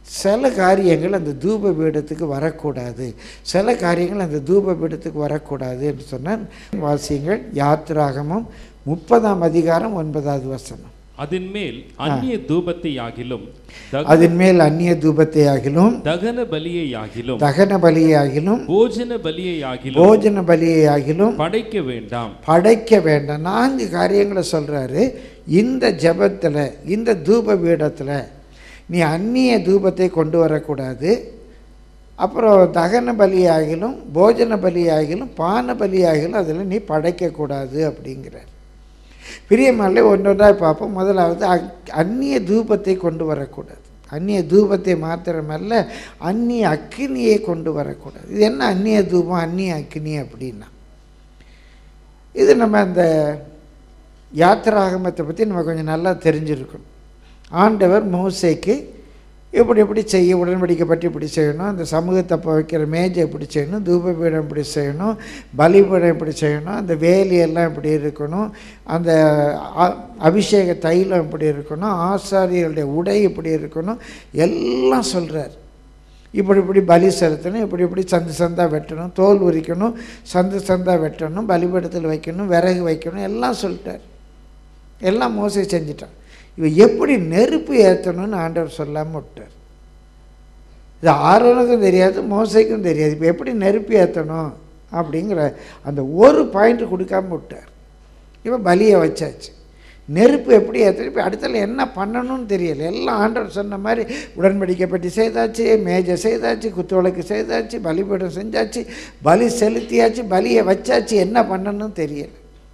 சில காரியங்கள் அந்த தூப பீடத்துக்கு வரக்கூடாது சில காரியங்கள் அந்த தூப பீடத்துக்கு வரக்கூடாது என்று சொன்னால் வாசியங்கள் யாத்திராகமும் முப்பதாம் அதிகாரம் ஒன்பதாவது வசனம் அதன் மேல் அந்நிய தூபத்தை ஆகிலும் தக- அதன் மேல் அந்நிய தூபத்தை ஆகிலும் தகன பலியை ஆகிலும் தகன பலியாகிலும் போஜன பலியை ஆகிலும் போஜன பலியாகிலும் படைக்க வேண்டாம் படைக்க வேண்டாம் நான்கு காரியங்களை சொல்றாரு இந்த ஜெபத்துல இந்த தூப பீடத்துல நீ அந்நிய தூபத்தை கொண்டு வரக்கூடாது அப்புறம் தகன பலியாகிலும் போஜன பலியாகிலும் பான பலியாகிலும் அதில் நீ படைக்கக்கூடாது அப்படிங்கிறார் பிரியமல்ல ஒன்றொன்றாய் பார்ப்போம் முதலாவது அக்- அந்நிய தூபத்தை கொண்டு வரக்கூடாது அந்நிய தூபத்தை மாத்திரமல்ல அந்நிய அக்கினியை கொண்டு வரக்கூடாது இது என்ன அந்நிய தூபம் அந்நிய அக்கினி அப்படின்னா இது நம்ம அந்த யாத்திராகமத்தை பற்றி நம்ம கொஞ்சம் நல்லா தெரிஞ்சிருக்கணும் ஆண்டவர் மோசேக்கு இப்படி இப்படி செய்ய உடன்படிக்கை பற்றி இப்படி செய்யணும் அந்த சமூகத்தை அப்போ வைக்கிற மேஜை இப்படி செய்யணும் தூபபீடம் இப்படி செய்யணும் பலிபீடம் இப்படி செய்யணும் அந்த வேலியெல்லாம் இப்படி இருக்கணும் அந்த அ- அபிஷேக தைலம் இப்படி இருக்கணும் ஆசாரியர்களுடைய உடை இப்படி இருக்கணும் எல்லாம் சொல்கிறார் இப்படி இப்படி பலி செலுத்தணும் இப்படி இப்படி சந்து சந்தா வெட்டணும் தோல் உரிக்கணும் சந்து சந்தா வெட்டணும் பலிபீடத்தில் வைக்கணும் விறகு வைக்கணும் எல்லாம் சொல்லிட்டார் எல்லாம் மோசை செஞ்சிட்டான் இவன் எப்படி நெருப்பு ஏற்றணும்னு ஆண்டவர் சொல்லாமல் விட்டார் இது ஆரோனுக்கும் தெரியாது மோசைக்கும் தெரியாது இப்போ எப்படி நெருப்பு ஏற்றணும் அப்படிங்கிற அந்த ஒரு பாயிண்ட் கொடுக்காம விட்டார் இவன் பலியை வச்சாச்சு நெருப்பு எப்படி ஏற்ற இப்போ அடுத்தல என்ன பண்ணணும்னு தெரியல எல்லாம் ஆண்டவர் சொன்ன மாதிரி உடன்படிக்கை பெட்டி செய்தாச்சு மேஜை செய்தாச்சு குத்துவிளக்கு செய்தாச்சு பலிபீடம் செஞ்சாச்சு பலி செலுத்தியாச்சு பலியை வச்சாச்சு என்ன பண்ணணும்னு தெரியல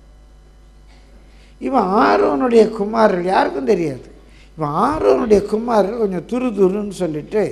இவன் ஆரோனுடைய குமாரர்கள் யாருக்கும் தெரியாது இவன் ஆரோனுடைய குமாரர்கள் கொஞ்சம் துரு துருன்னு சொல்லிட்டு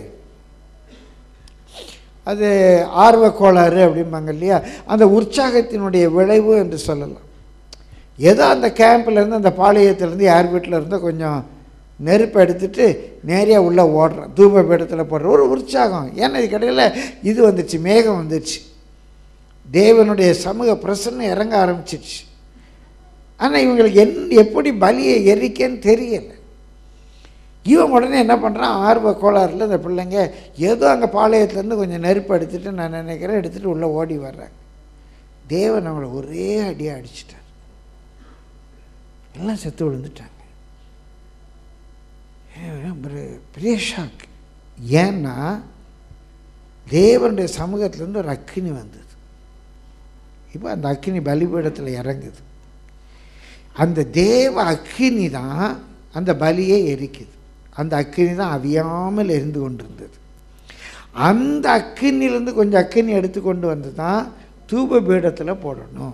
அது ஆர்வ கோளாறு அப்படிம்பாங்க இல்லையா அந்த உற்சாகத்தினுடைய விளைவு என்று சொல்லலாம் ஏதோ அந்த கேம்ப்லேருந்து அந்த பாளையத்துலேருந்து யார் வீட்டில் இருந்தோ கொஞ்சம் நெருப்பை எடுத்துட்டு நேரா உள்ளே ஓடுறான் தூப பீடத்தில் போடுற ஒரு உற்சாகம் ஏன்னா இது கடையில் இது வந்துச்சு மேகம் வந்துச்சு தேவனுடைய சமூக பிரசன்னம் இறங்க ஆரம்பிச்சிடுச்சு ஆனால் இவங்களுக்கு என் எப்படி பலியை எரிக்கன்னு தெரியலை இவன் உடனே என்ன பண்ணுறான் ஆர்வ கோளாறுல இந்த பிள்ளைங்க ஏதோ அங்கே பாளையத்துலேருந்து கொஞ்சம் நெருப்பு எடுத்துட்டு நான் நினைக்கிறேன் எடுத்துகிட்டு உள்ளே ஓடி வர்றாங்க தேவன் அவங்கள ஒரே அடியாக அடிச்சிட்டார் எல்லாம் செத்து விழுந்துட்டாங்க ஏன் ஒரு பெரிய ஷாக் ஏன்னா தேவனுடைய சமூகத்திலேருந்து ஒரு அக்கினி வந்தது இப்போ அந்த அக்கினி பலிபீடத்தில் இறங்குது அந்த தேவ அக்கினி தான் அந்த பலியை எரிக்குது அந்த அக்கினி தான் அவியாமல் எரிந்து கொண்டிருந்தது அந்த அக்கினிலேருந்து கொஞ்சம் அக்கினி எடுத்து கொண்டு வந்து தான் தூப பீடத்தில் போடணும்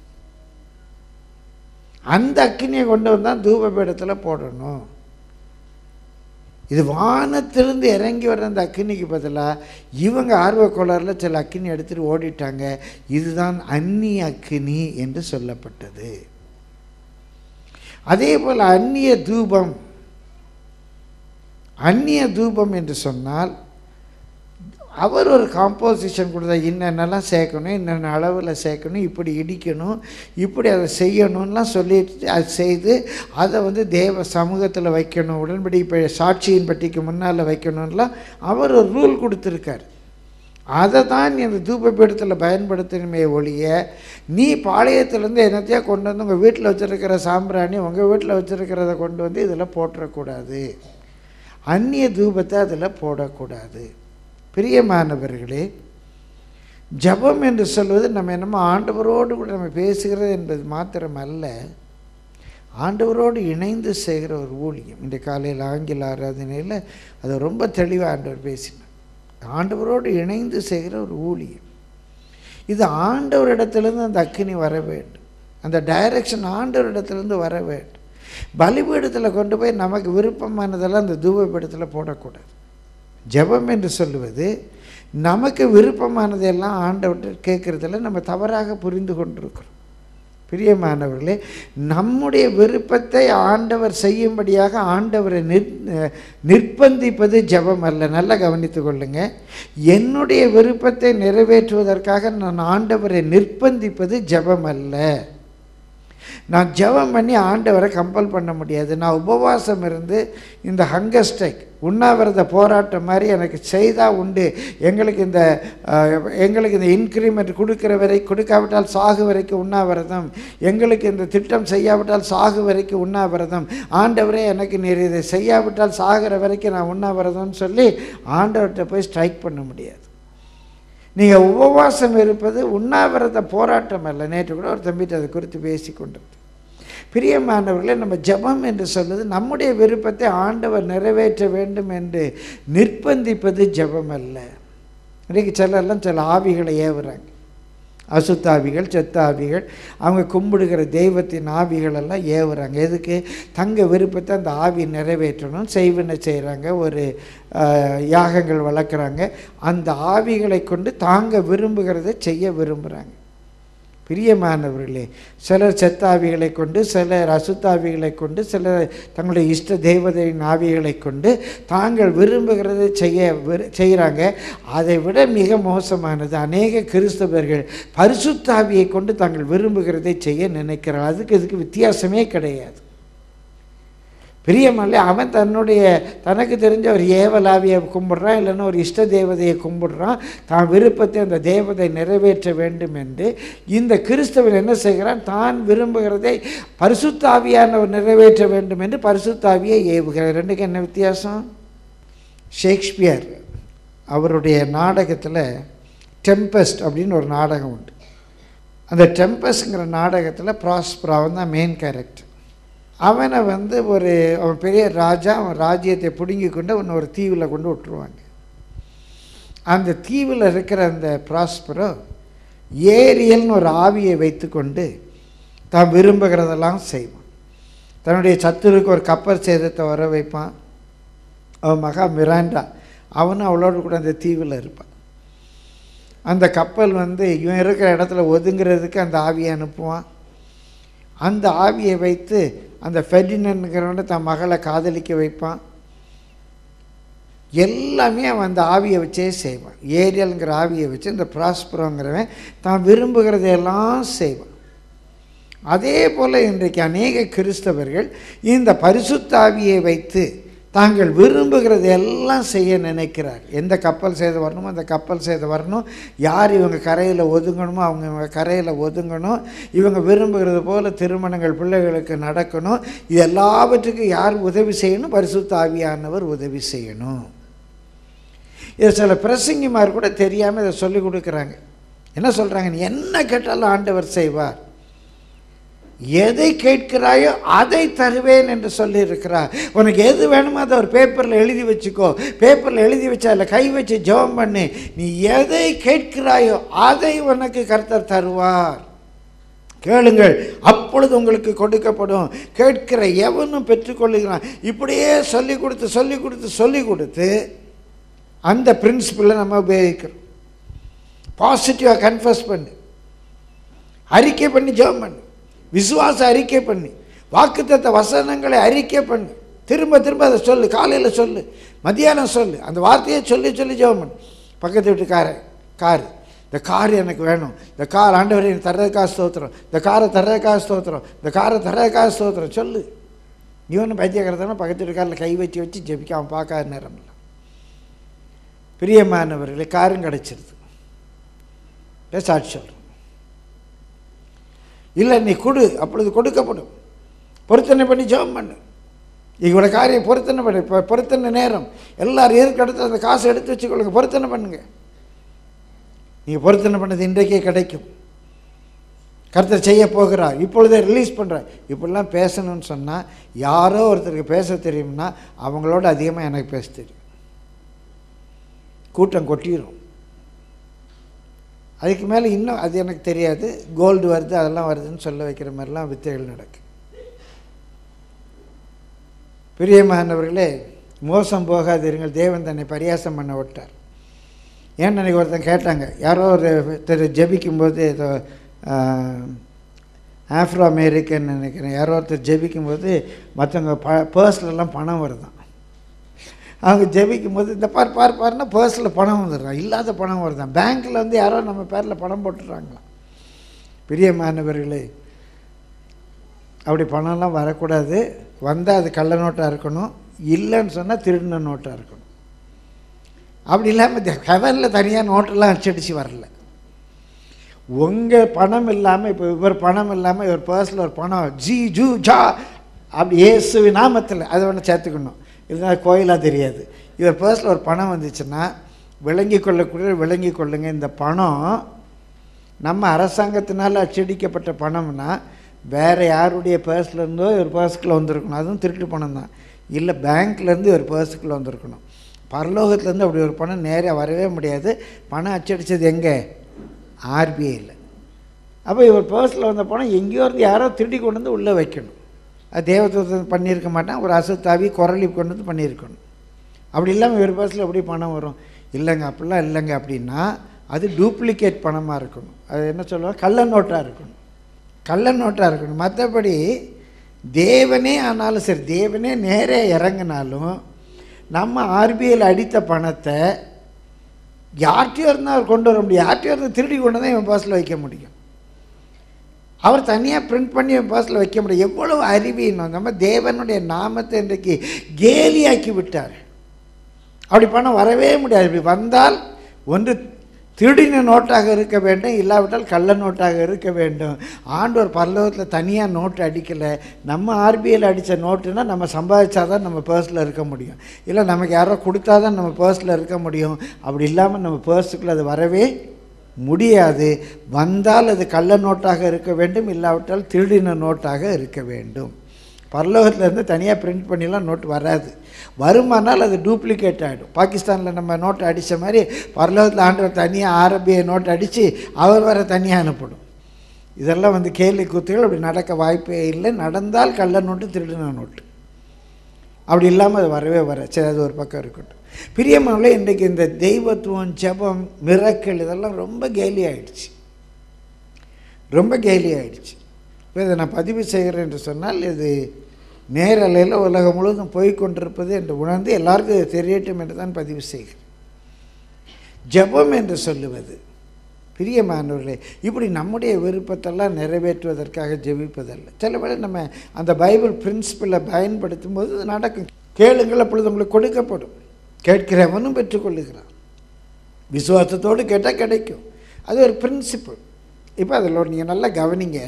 அந்த அக்கினியை கொண்டு வந்தால் தூப பீடத்தில் போடணும் இது வானத்திலிருந்து இறங்கி வர்ற அந்த அக்கினிக்கு பதிலாக இவங்க ஆர்வக்கோளாறில் சில அக்கினி எடுத்துட்டு ஓடிட்டாங்க இதுதான் அந்நிய அக்கினி என்று சொல்லப்பட்டது அதே போல் அந்நிய தூபம் அந்நிய தூபம் என்று சொன்னால் அவர் ஒரு காம்போசிஷன் கொடுத்தா என்னென்னலாம் சேர்க்கணும் என்னென்ன அளவில் சேர்க்கணும் இப்படி இடிக்கணும் இப்படி அதை செய்யணும்லாம் சொல்லிட்டு அது செய்து அதை வந்து தேவ சமூகத்தில் வைக்கணும் உடன்படி இப்போ சாட்சியின் பட்டிக்கு முன்னால் வைக்கணும்லாம் அவர் ஒரு ரூல் கொடுத்துருக்கார் அதை தான் நீ அந்த தூபபீடத்தில் பயன்படுத்தணுமே ஒழிய நீ பாளையத்துலேருந்து என்னத்தையோ கொண்டு வந்து உங்கள் வீட்டில் வச்சுருக்கிற சாம்பிராணி உங்கள் வீட்டில் வச்சுருக்கிறத கொண்டு வந்து இதில் போட்டுறக்கூடாது அந்நிய தூபத்தை அதில் போடக்கூடாது பிரியமானவர்களே ஜபம் என்று சொல்வது நம்ம என்னமோ ஆண்டவரோடு கூட நம்ம பேசுகிறது என்பது மாத்திரம் அல்ல ஆண்டவரோடு இணைந்து செய்கிற ஒரு ஊழியம் இந்த காலையில் ஆங்கில ஆராதனையில் அதை ரொம்ப தெளிவாக ஆண்டவர் பேசினார் ஆண்டவரோடு இணைந்து செய்கிற ஒரு ஊழியம் இது ஆண்டவரிடத்திலிருந்து அந்த அக்கினி வர வேண்டும் அந்த டைரக்ஷன் ஆண்டவரிடத்திலிருந்து வர வேண்டும் பலிபீடத்தில் கொண்டு போய் நமக்கு விருப்பமானதெல்லாம் அந்த தூபபீடத்தில் போடக்கூடாது ஜெபம் என்று சொல்லுவது நமக்கு விருப்பமானதெல்லாம் ஆண்டவர்கிட்ட கேட்குறதில் நம்ம தவறாக புரிந்து கொண்டிருக்கிறோம் பிரியமானவர்களே நம்முடைய விருப்பத்தை ஆண்டவர் செய்யும்படியாக ஆண்டவரை நிர் நிர்பந்திப்பது ஜெபம் அல்ல நல்லா கவனித்து கொள்ளுங்க என்னுடைய விருப்பத்தை நிறைவேற்றுவதற்காக நான் ஆண்டவரை நிர்பந்திப்பது ஜெபம் அல்ல நான் ஜெபம் பண்ணி ஆண்டவரை கம்பல் பண்ண முடியாது நான் உபவாசம் இருந்து இந்த ஹங்கர் ஸ்ட்ரைக் உண்ணாவிரத போராட்டம் மாதிரி எனக்கு செய்தால் உண்டு எங்களுக்கு இந்த அஹ், எங்களுக்கு இந்த இன்க்ரிமெண்ட் கொடுக்குற வரை கொடுக்காவிட்டால் சாகு வரைக்கும் உண்ணாவிரதம் எங்களுக்கு இந்த திட்டம் செய்யாவிட்டால் சாகு வரைக்கும் உண்ணாவிரதம் ஆண்டவரே எனக்கு நீர் இதை செய்யாவிட்டால் சாகிற வரைக்கும் நான் உண்ணாவிரதம்னு சொல்லி ஆண்டவர்கிட்ட போய் ஸ்ட்ரைக் பண்ண முடியாது நீங்கள் உபவாசம் இருப்பது உண்ணாவிரத போராட்டம் அல்ல நேற்று கூட ஒரு தம்பிட்டு அதை குறித்து பேசி கொண்டது பிரியமானவர்களே நம்ம ஜெபம் என்று சொல்வது நம்முடைய விருப்பத்தை ஆண்டவர் நிறைவேற்ற வேண்டும் என்று நிர்பந்திப்பது ஜெபம் அல்ல இன்றைக்கு சிலர்லாம் சில ஆவிகளை ஏவுறாங்க அசுத்தாவிகள் செத்தாவிகள் அவங்க கும்பிடுகிற தெய்வத்தின் ஆவிகள் எல்லாம் ஏவுறாங்க எதுக்கு தங்க விருப்பத்தை அந்த ஆவி நிறைவேற்றணும் செய்வினை செய்கிறாங்க ஒரு அஹ், யாகங்கள் வளர்க்குறாங்க அந்த ஆவிகளை கொண்டு தாங்க விரும்புகிறதை செய்ய விரும்புகிறாங்க பிரியமானவர்களே சிலர் செத்தாவிகளை கொண்டு சிலர் அசுத்தாவிகளை கொண்டு சிலர் தங்களுடைய இஷ்ட தெய்வதையின் ஆவிகளை கொண்டு தாங்கள் விரும்புகிறதை செய்ய விரு- செய்கிறாங்க அதை விட மிக மோசமானது அநேக கிறிஸ்தவர்கள் பரிசுத்தாவியை கொண்டு தாங்கள் விரும்புகிறதை செய்ய நினைக்கிறார்கள் அதுக்கு இதுக்கு வித்தியாசமே கிடையாது பிரியமல்ல அவன் தன்னுடைய தனக்கு தெரிஞ்ச ஒரு ஏவலாவியை கும்பிடுறான் இல்லைன்னா ஒரு இஷ்ட தேவதையை கும்பிடுறான் தான் விருப்பத்தை அந்த தேவதை நிறைவேற்ற வேண்டும் என்று இந்த கிறிஸ்தவன் என்ன செய்கிறான் தான் விரும்புகிறதை பரிசுத்தாவியானவர் நிறைவேற்ற வேண்டும் என்று பரிசுத்தாவியை ஏவுகிறார் ரெண்டுக்கு என்ன வித்தியாசம் ஷேக்ஸ்பியர் அவருடைய நாடகத்தில் டெம்பஸ்ட் அப்படின்னு ஒரு நாடகம் உண்டு அந்த டெம்பஸ்ங்கிற நாடகத்தில் ப்ராஸ்பர் அவன் தான் மெயின் கேரக்டர் அவனை வந்து ஒரு அவன் பெரிய ராஜா அவன் ராஜ்யத்தை பிடுங்கி கொண்டு அவனை ஒரு தீவில் கொண்டு விட்டுருவாங்க அந்த தீவில் இருக்கிற அந்த ப்ராஸ்பரோ ஏரியல்னு ஒரு ஆவியை வைத்துக்கொண்டு தான் விரும்புகிறதெல்லாம் செய்வான் தன்னுடைய சத்துருக்கு ஒரு கப்பல் சேதத்தை வர வைப்பான் அவன் மகா மிராண்டா அவனும் அவளோடு கூட அந்த தீவில் இருப்பான் அந்த கப்பல் வந்து இவன் இருக்கிற இடத்துல ஒதுங்கிறதுக்கு அந்த ஆவியை அனுப்புவான் அந்த ஆவியை வைத்து அந்த ஃபெர்டினன்கிறவனை தன் மகளை காதலிக்க வைப்பான் எல்லாமே அவன் அந்த ஆவியை வச்சே செய்வான் ஏரியல்ங்கிற ஆவியை வச்சு இந்த ப்ராஸ்பரோங்கிறவன் தான் விரும்புகிறதையெல்லாம் செய்வான் அதே போல் இன்றைக்கு அநேக கிறிஸ்தவர்கள் இந்த பரிசுத்த ஆவியை வைத்து தாங்கள் விரும்புகிறது எல்லாம் செய்ய நினைக்கிறார் எந்த கப்பல் செய்து வரணுமோ அந்த கப்பல் செய்து வரணும் யார் இவங்க கரையில் ஒதுங்கணுமோ அவங்க இவங்க கரையில் ஒதுங்கணும் இவங்க விரும்புகிறது போல் திருமணங்கள் பிள்ளைகளுக்கு நடக்கணும் இது எல்லாவற்றுக்கும் யார் உதவி செய்யணும் பரிசுத்த ஆவியானவர் உதவி செய்யணும் இது சில பிரசங்கிமார் கூட தெரியாமல் இதை சொல்லி கொடுக்குறாங்க என்ன சொல்கிறாங்க நீ என்ன கேட்டாலும் ஆண்டவர் செய்வார் எதை கேட்கிறாயோ அதை தருவேன் என்று சொல்லியிருக்கிறார் உனக்கு எது வேணுமோ அதை ஒரு பேப்பரில் எழுதி வச்சுக்கோ பேப்பரில் எழுதி வச்சு அதில் கை வச்சு ஜெபம் பண்ணு நீ எதை கேட்கிறாயோ அதை உனக்கு கர்த்தர் தருவார் கேளுங்கள் அப்பொழுது உங்களுக்கு கொடுக்கப்படும் கேட்கிற எவனும் பெற்றுக்கொள்ளுகிறான் இப்படியே சொல்லி கொடுத்து சொல்லி கொடுத்து சொல்லி கொடுத்து அந்த பிரின்சிபலை நம்ம உபயோகிக்கிறோம் பாசிட்டிவாக கன்ஃபஸ் பண்ணு அறிக்கை பண்ணி ஜெபம் பண்ணு விசுவாச அறிக்கை பண்ணி வாக்குத்தத்த வசனங்களை அறிக்கை பண்ணு திரும்ப திரும்ப அதை சொல்லு காலையில் சொல்லு மத்தியானம் சொல்லு அந்த வார்த்தையை சொல்லி சொல்லி ஜெபம் பண்ணு பக்கத்து வீட்டுக்காரன் காரு இந்த கார் எனக்கு வேணும் இந்த கார் ஆண்டவரை எனக்கு தர்றதுக்காக ஸ்தோத்திரம் இந்த காரை தர்றதுக்காக ஸ்தோத்திரம் இந்த காரை தர்றதுக்காக ஸ்தோத்திரம் சொல்லு இவனு பைத்தியக்காரத்தான பக்கத்து வீட்டுக்காரில் கை வச்சு வச்சு ஜெபிக்க அவன் பார்க்காத நேரம் இல்லை பிரியமானவர்களே காரும் கிடச்சிருது சாட்சி சொல்கிறேன் இல்லை நீ கொடு அப்பொழுது கொடுக்கப்படும் பொருத்தனை பண்ணி ஜெபம் பண்ணு இவ்வளோ காரியம் பொருத்தனை பண்ணு இப்போ பொருத்தனை நேரம் எல்லாரும் இருக்க இடத்துல அந்த காசை எடுத்து வச்சுக்கொள்ளுங்க பொருத்தனை பண்ணுங்க நீங்கள் பொருத்தனை பண்ணது இன்றைக்கே கிடைக்கும் கர்த்தர் செய்ய போகிறார் இப்பொழுதே ரிலீஸ் பண்ணுறார் இப்படிலாம் பேசணும்னு சொன்னால் யாரோ ஒருத்தருக்கு பேச தெரியும்னா அவங்களோட அதிகமாக எனக்கு பேச தெரியும் கூட்டம் கொட்டிடும் அதுக்கு மேலே இன்னும் அது எனக்கு தெரியாது கோல்டு வருது அதெல்லாம் வருதுன்னு சொல்ல வைக்கிற மாதிரிலாம் வித்தைகள் நடக்கு பிரியமானவர்களே மோசம் போகாதீர்கள் தேவன் தன்னை பரியாசம் பண்ண விட்டார் ஏன்னு அன்றைக்கி ஒருத்தன் கேட்டாங்க யாரோ ஒரு திரு ஜெபிக்கும்போது ஏதோ ஆஃப்ரோ அமெரிக்கன் நினைக்கிறேன் யாரோ ஒருத்தர் ஜெபிக்கும்போது மற்றவங்க ப பர்ஸ்லலாம் பணம் வருதான் அவங்க ஜெபிக்கும் போது இந்த பார் பார் பாருன்னா பர்ஸில் பணம் வந்துடுறான் இல்லாத பணம் வருதான் பேங்க்கில் வந்து யாரோ நம்ம பேரில் பணம் போட்டுடுறாங்களாம் பிரியமானவர்களே அப்படி பணம்லாம் வரக்கூடாது வந்தால் அது கள்ள நோட்டாக இருக்கணும் இல்லைன்னு சொன்னால் திருடின நோட்டாக இருக்கணும் அப்படி இல்லாமல் ஹெவனில் தனியாக நோட்டெல்லாம் அச்சடிச்சு வரல உங்கள் பணம் இல்லாமல் இப்போ இவர் பணம் இல்லாமல் இவர் பர்ஸில் ஒரு பணம் ஜி ஜூ ஜா அப்படி இயேசுவி நாமத்தில் அதை ஒன்று சேர்த்துக்கணும் இல்லைன்னா கோயிலாக தெரியாது இவர் பர்ஸில் ஒரு பணம் வந்துச்சுன்னா விளங்கி கொள்ளக்கூடிய விளங்கி கொள்ளுங்க இந்த பணம் நம்ம அரசாங்கத்தினால் அச்சடிக்கப்பட்ட பணம்னா வேறு யாருடைய பர்ஸ்ல இருந்தோ ஒரு பர்ஸுக்குள்ளே வந்திருக்கணும் அதுவும் திருட்டு பணம் தான் இல்லை பேங்க்லேருந்து ஒரு பர்ஸுக்குள்ளே வந்திருக்கணும் பரலோகத்துலேருந்து அப்படி ஒரு பணம் நேராக வரவே முடியாது பணம் அச்சடித்தது எங்கே ஆர்பிஐயில் அப்போ இவர் பர்ஸில் வந்த பணம் எங்கேயோ இருந்து யாரோ திருடி கொண்டு வந்து உள்ளே வைக்கணும் அது தேவதூதன் பண்ணியிருக்க மாட்டான் ஒரு அசுத்தாவி குரலி கொண்டு வந்து பண்ணியிருக்கணும் அப்படி இல்லாமல் இவர் பர்ஸில் எப்படி பணம் வரும் இல்லைங்க அப்படிலாம் இல்லைங்க அப்படின்னா அது டூப்ளிகேட் பணமாக இருக்கணும் அது என்ன சொல்லுவாங்க கள்ள நோட்டாக இருக்கணும் கள்ள நோட்டாக இருக்கணும் மற்றபடி தேவனே ஆனாலும் சரி தேவனே நேரே இறங்கினாலும் நம்ம ஆர்பிஐயில் அடித்த பணத்தை யார்கிட்டயோ இருந்தால் அவர் கொண்டு வர முடியும் யார்கிட்டயோ இருந்து திருடி கொண்டு தான் இவன் பர்ஸில் வைக்க முடியும் அவர் தனியாக பிரிண்ட் பண்ணி இவன் பர்ஸில் வைக்க முடியும் எவ்வளவு அறிவீனம் நம்ம தேவனுடைய நாமத்தை இன்றைக்கு கேலியாக்கி விட்டார் அப்படி பணம் வரவே முடியாது இப்படி வந்தால் ஒன்று திருடின நோட்டாக இருக்க வேண்டும் இல்லாவிட்டால் கள்ள நோட்டாக இருக்க வேண்டும் ஆண்டவர் பரலோகத்தில் தனியாக நோட்டு அடிக்கலை நம்ம ஆர்பிஐயில் அடித்த நோட்டுனா நம்ம சம்பாதிச்சா தான் நம்ம பர்ஸில் இருக்க முடியும் இல்லை நமக்கு யாரோ கொடுத்தா தான் நம்ம பர்ஸில் இருக்க முடியும் அப்படி இல்லாமல் நம்ம பர்ஸுக்குள்ளே அது வரவே முடியாது வந்தால் அது கள்ள நோட்டாக இருக்க வேண்டும் இல்லாவிட்டால் திருடின நோட்டாக இருக்க வேண்டும் பரலோகத்திலேருந்து தனியாக பிரிண்ட் பண்ணிலாம் நோட்டு வராது வருமானால் அது டூப்ளிகேட் ஆகிடும் பாகிஸ்தானில் நம்ம நோட்டை அடித்த மாதிரி பரலோகத்தில் ஆண்டவர் தனியாக ஆர்பிஐ நோட் அடித்து அவர் வர தனியாக அனுப்பணும் இதெல்லாம் வந்து கேலி கூத்துகள் அப்படி நடக்க வாய்ப்பே இல்லை நடந்தால் கள்ள நோட்டு திருடின நோட்டு அப்படி இல்லாமல் அது வரவே வர சரி அது ஒரு பக்கம் இருக்கட்டும் பிரியமானவர்களே இன்றைக்கு இந்த தெய்வத்துவம் ஜெபம் மிரக்கல் இதெல்லாம் ரொம்ப கேலி ஆயிடுச்சு ரொம்ப கேலி ஆயிடுச்சு இப்போ இதை நான் பதிவு செய்கிறேன் என்று சொன்னால் இது நேரலையில் உலகம் முழுவதும் போய் கொண்டிருப்பது என்று உணர்ந்து எல்லாருக்கும் இது தெரியட்டும் என்று தான் பதிவு செய்கிறேன் ஜெபம் என்று சொல்லுவது பிரியமானவர்களே இப்படி நம்முடைய விருப்பத்தெல்லாம் நிறைவேற்றுவதற்காக ஜெபிப்பதல்ல சில வேளை நம்ம அந்த பைபிள் பிரின்சிபலை பயன்படுத்தும் போது இது நடக்கும் கேளுங்கள் அப்பொழுது உங்களுக்கு கொடுக்கப்படும் கேட்கிறவனும் பெற்றுக்கொள்ளுகிறான் விசுவாசத்தோடு கேட்டால் கிடைக்கும் அது ஒரு பிரின்சிபல் இப்போ அதில் ஒரு நீங்கள் நல்லா கவனிங்க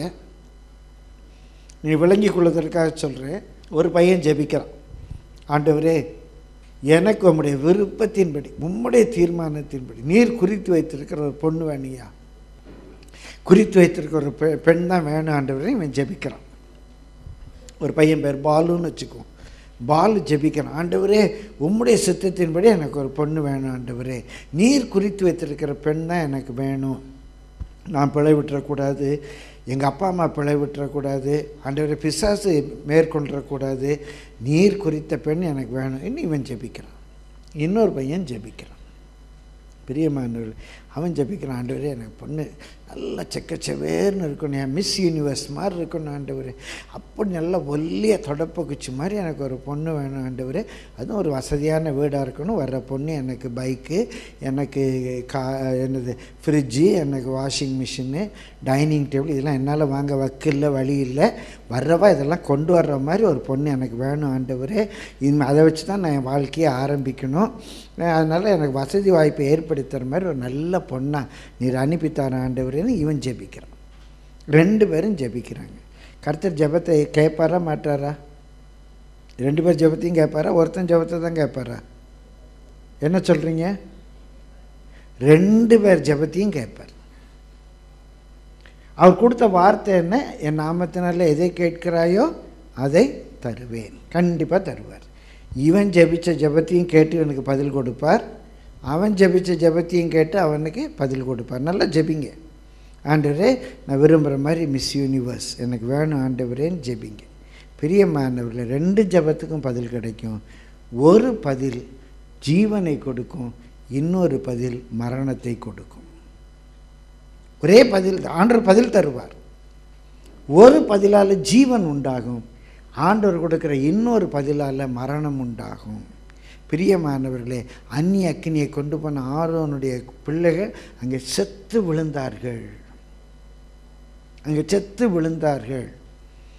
நீ விளங்கி கொள்வதற்காக சொல்கிறேன் ஒரு பையன் ஜெபிக்கிறான் ஆண்டவரே எனக்கு உம்முடைய விருப்பத்தின்படி உம்முடைய தீர்மானத்தின்படி நீர் குறித்து வைத்திருக்கிற ஒரு பொண்ணு வேணியா குறித்து வைத்திருக்கிற ஒரு பெ பெண் தான் வேணும் ஆண்டவரே இவன் ஜெபிக்கிறான் ஒரு பையன் பேர் பாலுன்னு வச்சுக்குவோம் பாலு ஜெபிக்கிறான் ஆண்டவரே உம்முடைய சித்தத்தின்படி எனக்கு ஒரு பொண்ணு வேணும் ஆண்டவரே நீர் குறித்து வைத்திருக்கிற பெண் தான் எனக்கு வேணும் நான் பிழை விட்டுறக்கூடாது எங்கள் அப்பா அம்மா பிழை விட்டுறக்கூடாது ஆண்டவரை பிசாசு மேற்கொண்டுறக்கூடாது நீர் குறித்த பெண் எனக்கு வேணும் இன்னும் இவன் ஜெபிக்கிறான் இன்னொரு பையன் ஜெபிக்கிறான் பிரியமானவர்கள் அவன் ஜெபிக்கிறான் ஆண்டவரே எனக்கு பொண்ணு நல்லா செக்கச்சவேர்னு இருக்கணும் என் மிஸ் யூனிவர்ஸ் மாதிரி இருக்கணும் ஆண்டவரே அப்படி நல்லா ஒல்லிய தொடப்ப குச்சி மாதிரி எனக்கு ஒரு பொண்ணு வேணும் ஆண்டவரே அதுவும் ஒரு வசதியான வீடாக இருக்கணும் வர்ற பொண்ணு எனக்கு பைக்கு எனக்கு கா என்னது ஃப்ரிட்ஜு எனக்கு வாஷிங் மிஷினு டைனிங் டேபிள் இதெல்லாம் என்னால் வாங்க வக்கில்ல வழி இல்லை வர்றவா இதெல்லாம் கொண்டு வர்ற மாதிரி ஒரு பொண்ணு எனக்கு வேணும் ஆண்டவரே இது அதை வச்சு தான் நான் என் வாழ்க்கையை ஆரம்பிக்கணும் அதனால் எனக்கு வசதி வாய்ப்பை ஏற்படுத்துகிற மாதிரி ஒரு நல்ல பொண்ணாக நீர் அனுப்பித்தார ஆண்டவரேன்னு இவன் ஜெபிக்கிறான் ரெண்டு பேரும் ஜெபிக்கிறாங்க கர்த்தர் ஜெபத்தை கேட்பாரா மாட்டாரா ரெண்டு பேர் ஜெபத்தையும் கேட்பாரா ஒருத்தன் ஜெபத்தை தான் கேட்பாரா என்ன சொல்கிறீங்க ரெண்டு பேர் ஜெபத்தையும் கேட்பார் அவர் கொடுத்த வார்த்தை என்ன என் நாமத்தினால எதை கேட்கிறாயோ அதை தருவேன் கண்டிப்பாக தருவார் இவன் ஜெபிச்ச ஜெபத்தையும் கேட்டு இவனுக்கு பதில் கொடுப்பார் அவன் ஜெபிச்ச ஜெபத்தையும் கேட்டு அவனுக்கு பதில் கொடுப்பார் நல்லா ஜெபிங்க ஆண்டவரே நான் விரும்புகிற மாதிரி மிஸ் யூனிவர்ஸ் எனக்கு வேணும் ஆண்டவரேன்னு ஜெபிங்க பிரியமானவர்களே ரெண்டு ஜெபத்துக்கும் பதில் கிடைக்கும் ஒரு பதில் ஜீவனை கொடுக்கும் இன்னொரு பதில் மரணத்தை கொடுக்கும் ஒரே பதில் ஆண்டவர் பதில் தருவார் ஒரு பதிலால் ஜீவன் உண்டாகும் ஆண்டவர் கொடுக்குற இன்னொரு பதிலால் மரணம் உண்டாகும் பிரியமானவர்களே அந்நிய அக்கினியை கொண்டு போன ஆரோனுடைய பிள்ளைகள் அங்கே செத்து விழுந்தார்கள் அங்கே செத்து விழுந்தார்கள்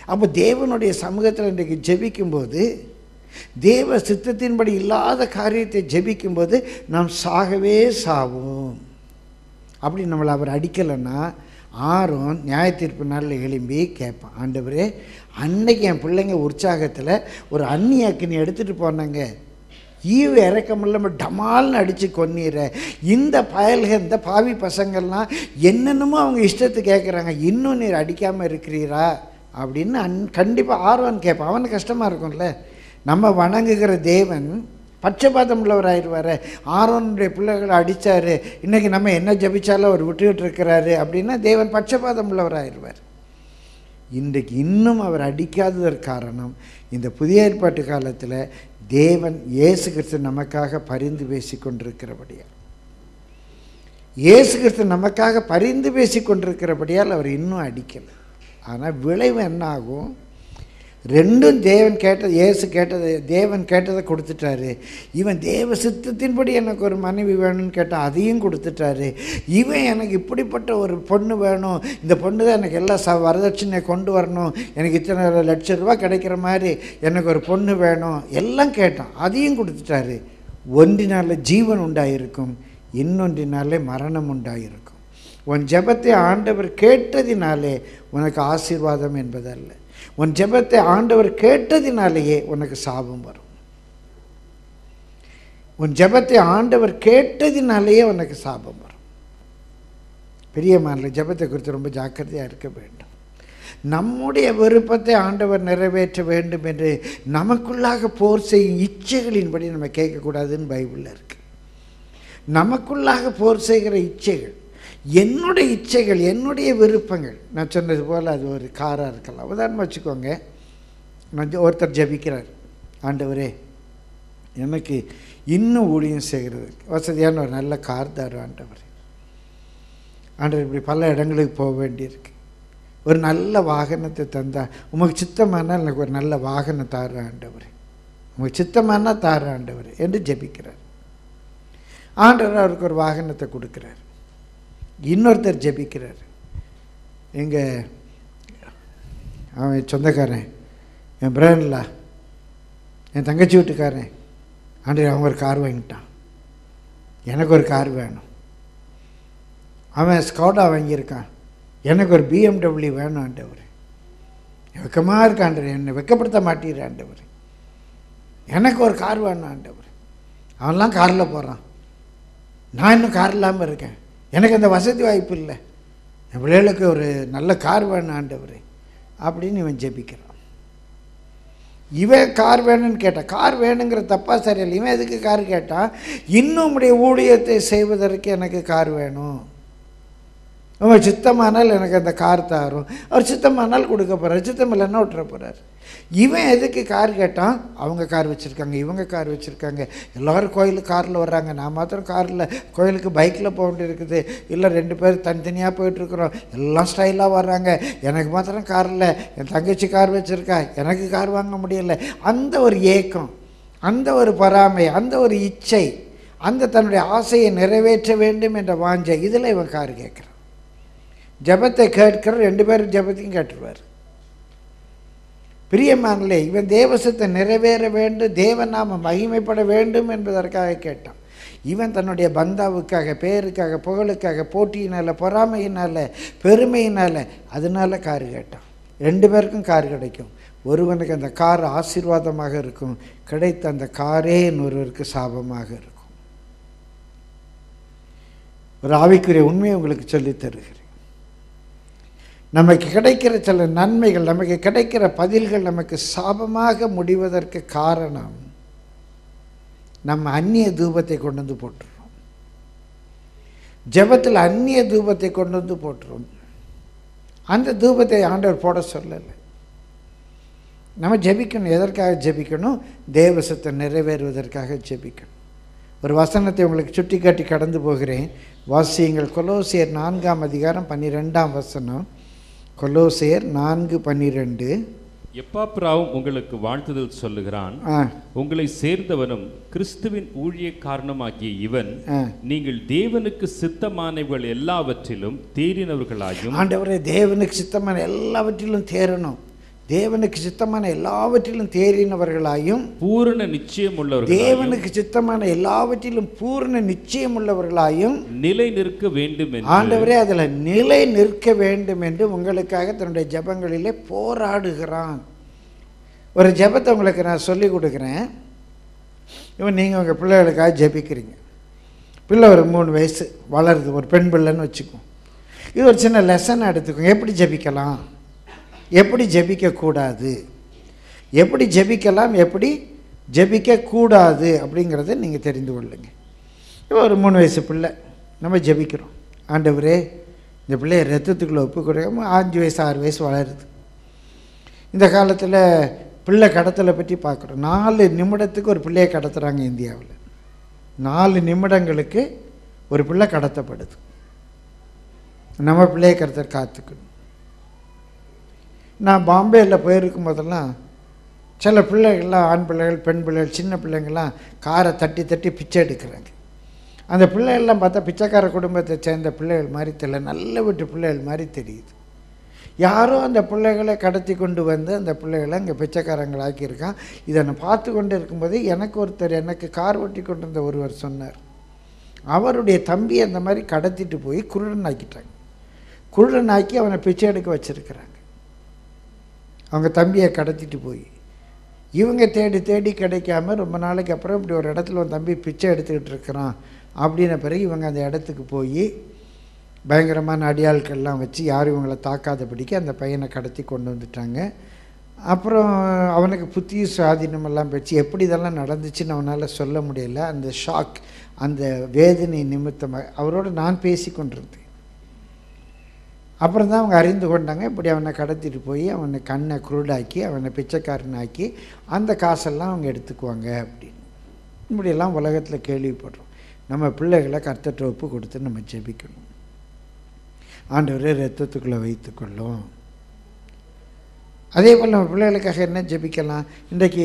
அப்போ தேவனுடைய சமூகத்தில் இன்றைக்கு ஜெபிக்கும்போது தேவ சித்தத்தின்படி இல்லாத காரியத்தை ஜெபிக்கும்போது நாம் சாகவே சாவோம் அப்படி நம்மளை அவர் அடிக்கலைன்னா ஆறும் நியாய தீர்ப்பு நாளில் எழும்பி கேட்பான் ஆண்டவரே அன்னைக்கு என் பிள்ளைங்க உற்சாகத்தில் ஒரு அன்னி அக்கினி எடுத்துகிட்டு போனாங்க ஈவு இறக்கம் இல்லாமல் டமால்னு அடித்து கொன்னீர இந்த பயல்க இந்த பாவி பசங்கள்லாம் என்னென்னமோ அவங்க இஷ்டத்தை கேட்குறாங்க இன்னும் நீர் அடிக்காமல் இருக்கிறீரா அப்படின்னு அன் கண்டிப்பாக ஆர்வன் கேட்பான் அவனுக்கு கஷ்டமாக இருக்கும்ல நம்ம வணங்குகிற தேவன் பட்சபாதம் உள்ளவராயிருவார் ஆரோனுடைய பிள்ளைகளை அடித்தார் இன்றைக்கி நம்ம என்ன ஜபிச்சாலும் அவர் விட்டுக்கிட்டு இருக்கிறாரு அப்படின்னா தேவன் பட்சபாதம் உள்ளவராயிருவார் இன்றைக்கு இன்னும் அவர் அடிக்காததற்கு காரணம் இந்த புதிய ஏற்பாட்டு காலத்தில் தேவன் இயேசு கிறிஸ்து நமக்காக பரிந்து பேசி கொண்டிருக்கிறபடியால் இயேசு கிறிஸ்து நமக்காக பரிந்து பேசி கொண்டிருக்கிறபடியால் அவர் இன்னும் அடிக்கலை ஆனால் விளைவு என்ன ஆகும் ரெண்டும் தேவன் கேட்டது இயேசு கேட்டது தேவன் கேட்டதை கொடுத்துட்டாரு இவன் தேவ சித்தத்தின்படி எனக்கு ஒரு மனைவி வேணும்னு கேட்டால் அதையும் கொடுத்துட்டாரு இவன் எனக்கு இப்படிப்பட்ட ஒரு பொண்ணு வேணும் இந்த பொண்ணு தான் எனக்கு எல்லா ச வரதட்சணை கொண்டு வரணும் எனக்கு இத்தனை லட்ச ரூபா கிடைக்கிற மாதிரி எனக்கு ஒரு பொண்ணு வேணும் எல்லாம் கேட்டான் அதையும் கொடுத்துட்டாரு ஒன்றினால ஜீவன் உண்டாயிருக்கும் இன்னொன்றினாலே மரணம் உண்டாயிருக்கும் உன் ஜெபத்தை ஆண்டவர் கேட்டதினாலே உனக்கு ஆசீர்வாதம் என்பதல்ல உன் ஜெபத்தை ஆண்டவர் கேட்டதினாலேயே உனக்கு சாபம் வரும் உன் ஜெபத்தை ஆண்டவர் கேட்டதினாலேயே உனக்கு சாபம் வரும் பெரியமான ஜெபத்தை குறித்து ரொம்ப ஜாக்கிரதையாக இருக்க வேண்டும் நம்முடைய விருப்பத்தை ஆண்டவர் நிறைவேற்ற வேண்டும் என்று நமக்குள்ளாக போர் செய்யும் இச்சைகளின்படி நம்ம கேட்கக்கூடாதுன்னு பைபிளில் இருக்கு நமக்குள்ளாக போர் செய்கிற இச்சைகள் என்னுடைய இச்சைகள் என்னுடைய விருப்பங்கள் நான் சொன்னது போல் அது ஒரு காராக இருக்கலாம் உதாரணமாக வச்சுக்கோங்க நான் ஜ- ஒருத்தர் ஜபிக்கிறார் ஆண்டவரே எனக்கு இன்னும் ஊழியம் செய்கிறதுக்கு வசதியான ஒரு நல்ல கார் தாரு ஆண்டவர் ஆண்டவர் இப்படி பல இடங்களுக்கு போக வேண்டியிருக்கு ஒரு நல்ல வாகனத்தை தந்தா உமக்கு சித்தமானால் எனக்கு ஒரு நல்ல வாகனம் தாரு ஆண்டவர் உமக்கு சித்தமானா தாரு ஆண்டவர் என்று ஜெபிக்கிறார் ஆண்டவர் அவருக்கு ஒரு வாகனத்தை கொடுக்குறார் இன்னொருத்தர் ஜெபிக்கிறார் எங்கள் அவன் சொந்தக்காரன் என் பிரேன்லா என் தங்கச்சி வீட்டுக்காரன் ஆண்டவர் அவன் ஒரு கார் வாங்கிட்டான் எனக்கு ஒரு கார் வேணும் அவன் ஸ்கவுடா வாங்கியிருக்கான் எனக்கு ஒரு பிஎம்டபிள்யூ வேணும் ஆண்டவர் வெக்கமாக இருக்க ஆண்டவர் என்னை வெக்கப்படுத்த மாட்டீர் ஆண்டவர் எனக்கு ஒரு கார் வேணும் ஆண்டவர் அவன்லாம் காரில் போகிறான் நான் இன்னும் கார் இல்லாமல் இருக்கேன் எனக்கு அந்த வசதி வாய்ப்பு இல்லை என் பிள்ளைகளுக்கு ஒரு நல்ல கார் வேணும் ஆண்டவர் அப்படின்னு இவன் ஜெபிக்கிறான் இவன் கார் வேணும்னு கேட்டான் கார் வேணுங்கிற தப்பா சரியில்லை இவன் எதுக்கு கார் கேட்டான் இன்னும் உடைய ஊழியத்தை செய்வதற்கு எனக்கு கார் வேணும் உங்கள் சித்தமானால் எனக்கு அந்த கார் தாரும் அவர் சித்தமானால் கொடுக்க போகிறார் சித்தம் இல்லைன்னா விட்டுற போகிறார் இவன் எதுக்கு கார் கேட்டான் அவங்க கார் வச்சுருக்காங்க இவங்க கார் வச்சுருக்காங்க எல்லோரும் கோயிலுக்கு காரில் வர்றாங்க நான் மாத்திரம் காரில் கோயிலுக்கு பைக்கில் போக வேண்டியிருக்குது இல்லை ரெண்டு பேர் தனித்தனியாக போயிட்டுருக்குறோம் எல்லாம் ஸ்டைலாக வர்றாங்க எனக்கு மாத்திரம் காரில் என் தங்கச்சி கார் வச்சுருக்கா எனக்கு கார் வாங்க முடியல அந்த ஒரு ஏக்கம் அந்த ஒரு பொறாமை அந்த ஒரு இச்சை அந்த தன்னுடைய ஆசையை நிறைவேற்ற வேண்டும் என்ற வாஞ்சை இதில் இவன் கார் கேட்குறான் ஜெபத்தை கேட்கிற ரெண்டு பேரும் ஜெபத்தையும் கேட்டுருவார் பிரியமானலே இவன் தேவசத்தை நிறைவேற வேண்டும் தேவநாம மகிமைப்பட வேண்டும் என்பதற்காக கேட்டான் இவன் தன்னுடைய பந்தாவுக்காக பேருக்காக புகழுக்காக போட்டியினால் பொறாமையினால் பெருமையினால் அதனால கார் கேட்டான் ரெண்டு பேருக்கும் கார் கிடைக்கும் ஒருவனுக்கு அந்த கார் ஆசீர்வாதமாக இருக்கும் கிடைத்த அந்த காரே இன்னொருவருக்கு சாபமாக இருக்கும் ஒரு ஆவிக்குரிய உண்மையை உங்களுக்கு சொல்லித் தருகிறேன் நமக்கு கிடைக்கிற சில நன்மைகள் நமக்கு கிடைக்கிற பதில்கள் நமக்கு சாபமாக முடிவதற்கு காரணம் நம்ம அந்நிய தூபத்தை கொண்டு வந்து போட்டுறோம் ஜெபத்தில் அந்நிய தூபத்தை கொண்டு வந்து போட்டுறோம் அந்த தூபத்தை ஆண்டவர் போட சொல்லலை நம்ம ஜெபிக்கணும் எதற்காக ஜெபிக்கணும் தேவசத்தை நிறைவேறுவதற்காக ஜெபிக்கணும் ஒரு வசனத்தை உங்களுக்கு சுட்டி காட்டி கடந்து போகிறேன் வாசியங்கள் கொலோசியர் நான்காம் அதிகாரம் பன்னிரெண்டாம் வசனம் கொலோசியர் நான்கு பன்னிரெண்டு எப்பாப்ராவும் உங்களுக்கு வாழ்த்துதல் சொல்லுகிறான் ஆ உங்களை சேர்ந்தவனும் கிறிஸ்துவின் ஊழிய காரணமாகிய இவன் ஆ நீங்கள் தேவனுக்கு சித்தமானவர்கள் எல்லாவற்றிலும் தேறினவர்களாயும் ஆண்டவரே தேவனுக்கு சித்தமான எல்லாவற்றிலும் தேரணும் தேவனுக்கு சித்தமான எல்லாவற்றிலும் தேறினவர்களாயும் பூரண நிச்சயம் உள்ளவர்கள் தேவனுக்கு சித்தமான எல்லாவற்றிலும் பூர்ண நிச்சயம் உள்ளவர்களாயும் நிலை நிற்க வேண்டும் என்று ஆண்டவரே அதில் நிலை நிற்க வேண்டும் என்று உங்களுக்காக தன்னுடைய ஜெபங்களிலே போராடுகிறான் ஒரு ஜெபத்தை உங்களுக்கு நான் சொல்லி கொடுக்குறேன் இவன் நீங்கள் உங்கள் பிள்ளைகளுக்காக ஜெபிக்கிறீங்க பிள்ளை ஒரு மூணு வயசு வளருது ஒரு பெண் பிள்ளைன்னு வச்சுக்கோங்க இது ஒரு சின்ன லெசன் எடுத்துக்கோங்க எப்படி ஜெபிக்கலாம் எப்படி ஜெபிக்கக்கூடாது எப்படி ஜெபிக்கலாம் எப்படி ஜெபிக்கக்கூடாது அப்படிங்கிறத நீங்கள் தெரிந்து கொள்ளுங்க இப்போ ஒரு மூணு வயசு பிள்ளை நம்ம ஜெபிக்கிறோம் ஆண்டவரே இந்த பிள்ளைய ரத்தத்துக்குள்ளே ஒப்பு கொடுக்காம அஞ்சு வயசு ஆறு வயசு வளருது இந்த காலத்தில் பிள்ளை கடத்தலை பற்றி பார்க்குறோம் நாலு நிமிடத்துக்கு ஒரு பிள்ளையை கடத்துகிறாங்க இந்தியாவில் நாலு நிமிடங்களுக்கு ஒரு பிள்ளை கடத்தப்படுது நம்ம பிள்ளையை கடத்தர் காத்துக்கணும் நான் பாம்பேயில் போயிருக்கும் போதெல்லாம் சில பிள்ளைகள்லாம் ஆண் பிள்ளைகள் பெண் பிள்ளைகள் சின்ன பிள்ளைங்கள்லாம் காரை தட்டி தட்டி பிச்சை எடுக்கிறாங்க அந்த பிள்ளைகள்லாம் பார்த்தா பிச்சைக்கார குடும்பத்தை சேர்ந்த பிள்ளைகள் மாதிரி தெரியல நல்ல வீட்டு பிள்ளைகள் மாதிரி தெரியுது யாரோ அந்த பிள்ளைகளை கடத்தி கொண்டு வந்து அந்த பிள்ளைகளை இங்கே பிச்சைக்காரங்களாக்கியிருக்கான் இதை நான் பார்த்து கொண்டு இருக்கும்போது எனக்கு ஒருத்தர் எனக்கு கார் ஓட்டி கொண்டு இருந்த ஒருவர் சொன்னார் அவருடைய தம்பி அந்த மாதிரி கடத்திட்டு போய் குருடன் ஆக்கிட்டாங்க குருடன் ஆக்கி அவனை பிச்சை எடுக்க வச்சிருக்கிறாங்க அவங்க தம்பியை கடத்திட்டு போய் இவங்க தேடி தேடி கிடைக்காம ரொம்ப நாளைக்கு அப்புறம் இப்படி ஒரு இடத்துல ஒரு தம்பி பிச்சை எடுத்துக்கிட்டு இருக்கிறான் அப்படின்ன பிறகு இவங்க அந்த இடத்துக்கு போய் பயங்கரமான அடியாட்கள்லாம் வச்சு யாரும் இவங்களை தாக்காதபடிக்கு அந்த பையனை கடத்தி கொண்டு வந்துட்டாங்க அப்புறம் அவனுக்கு புத்தி சுவாதீனமெல்லாம் வச்சு எப்படி இதெல்லாம் நடந்துச்சுன்னு அவனால் சொல்ல முடியல அந்த ஷாக் அந்த வேதனை நிமித்தமாக அவரோட நான் பேசி கொண்டிருந்தேன் அப்புறம் தான் அவங்க அறிந்து கொண்டாங்க இப்படி அவனை கடத்திட்டு போய் அவனை கண்ணை குருடாக்கி அவனை பிச்சைக்காரனாக்கி அந்த காசெல்லாம் அவங்க எடுத்துக்குவாங்க அப்படின்னு இப்படியெல்லாம் உலகத்தில் கேள்விப்படுறோம் நம்ம பிள்ளைகளை கர்த்தட்ட ஒப்பு கொடுத்து நம்ம ஜெபிக்கணும் ஆண்டவரே ரத்தத்துக்குள்ளே வைத்துக்கொள்ளும் அதே போல் நம்ம பிள்ளைகளுக்காக என்ன ஜெபிக்கலாம் இன்றைக்கு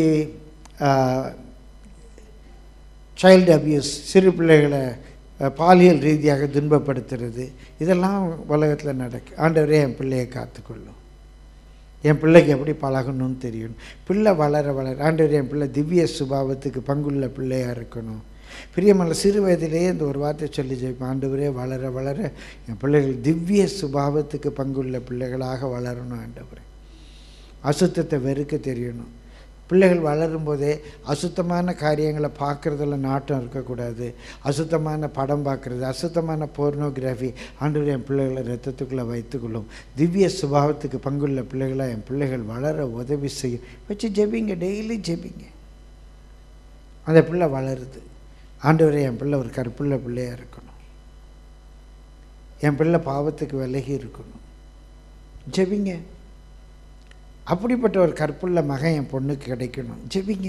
சைல்டு அபியூஸ் சிறு பிள்ளைகளை அஹ், பாலியல் ரீதியாக துன்பப்படுத்துறது இதெல்லாம் உலகத்தில் நடக்கு ஆண்டவரே என் பிள்ளையை காத்துக்கொள்ளும் என் பிள்ளைக்கு எப்படி பழகணும்னு தெரியணும் பிள்ளை வளர வளர ஆண்டவரே என் பிள்ளை திவ்ய சுபாவத்துக்கு பங்குள்ள பிள்ளையாக இருக்கணும் பிரியமல்ல சிறு வயதிலேயே இந்த ஒரு வார்த்தை சொல்லி ஜெயிப்பேன் ஆண்டவரே வளர வளர என் பிள்ளைகள் திவ்ய சுபாவத்துக்கு பங்குள்ள பிள்ளைகளாக வளரணும் ஆண்டவரே அசுத்தத்தை வெறுக்க தெரியணும் பிள்ளைகள் வளரும்போதே அசுத்தமான காரியங்களை பார்க்குறதுல நாட்டம் இருக்கக்கூடாது அசுத்தமான படம் பார்க்குறது அசுத்தமான போர்னோகிராஃபி ஆண்டவர் என் பிள்ளைகளை ரத்தத்துக்குள்ளே வைத்துக்கொள்ளும் திவ்ய சுபாவத்துக்கு பங்குள்ள பிள்ளைகளை என் பிள்ளைகள் வளர உதவி செய்யும் வச்சு ஜெபிங்க டெய்லி ஜெபிங்க அந்த பிள்ளை வளருது ஆண்டவரே என் பிள்ளை ஒரு கற்புள்ள பிள்ளையாக இருக்கணும் என் பிள்ளை பாவத்துக்கு விலகி இருக்கணும் ஜெபிங்க அப்படிப்பட்ட ஒரு கற்புள்ள மகன் என் பொண்ணுக்கு கிடைக்கணும் ஜெபிங்க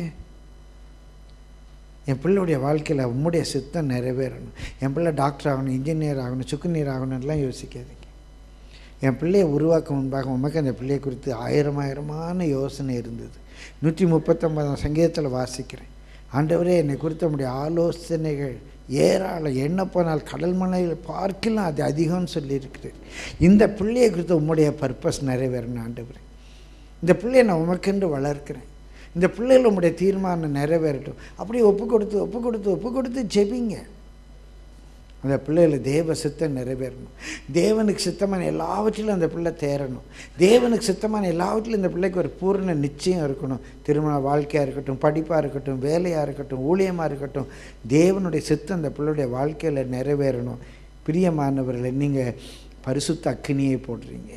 என் பிள்ளையுடைய வாழ்க்கையில் உம்முடைய சித்தம் நிறைவேறணும் என் பிள்ளை டாக்டர் ஆகணும் இன்ஜினியர் ஆகணும் சுக்குநீர் ஆகணும்லாம் யோசிக்காதீங்க என் பிள்ளையை உருவாக்க முன்பாக உமக்கு அந்த பிள்ளையை குறித்து ஆயிரம் ஆயிரமான யோசனை இருந்தது நூற்றி முப்பத்தொன்பதாம் சங்கீதத்தில் வாசிக்கிறேன் ஆண்டவரே என்னை குறித்த உடைய ஆலோசனைகள் ஏராளம் எண்ண போனால் கடல் மலையில் பார்க்கலாம் அது அதிகம்னு சொல்லியிருக்கிறேன் இந்த பிள்ளையை குறித்த உம்முடைய பர்பஸ் நிறைவேறணும் ஆண்டவரே இந்த பிள்ளையை நான் உமக்கென்று வளர்க்கிறேன் இந்த பிள்ளைகள் உம்முடைய தீர்மானம் நிறைவேறட்டும் அப்படியே ஒப்பு கொடுத்து ஒப்பு கொடுத்து ஒப்பு கொடுத்து ஜெபிங்க அந்த பிள்ளைகளை தேவ சித்தம் நிறைவேறணும் தேவனுக்கு சித்தமான எல்லாவற்றிலும் அந்த பிள்ளை தேரணும் தேவனுக்கு சித்தமான எல்லாவற்றிலும் இந்த பிள்ளைக்கு ஒரு பூர்ண நிச்சயம் இருக்கணும் திருமண வாழ்க்கையாக இருக்கட்டும் படிப்பாக இருக்கட்டும் வேலையாக இருக்கட்டும் ஊழியமாக இருக்கட்டும் தேவனுடைய சித்தம் அந்த பிள்ளையுடைய வாழ்க்கையில் நிறைவேறணும் பிரியமானவர்களை நீங்கள் பரிசுத்த அக்கினியை போடுறீங்க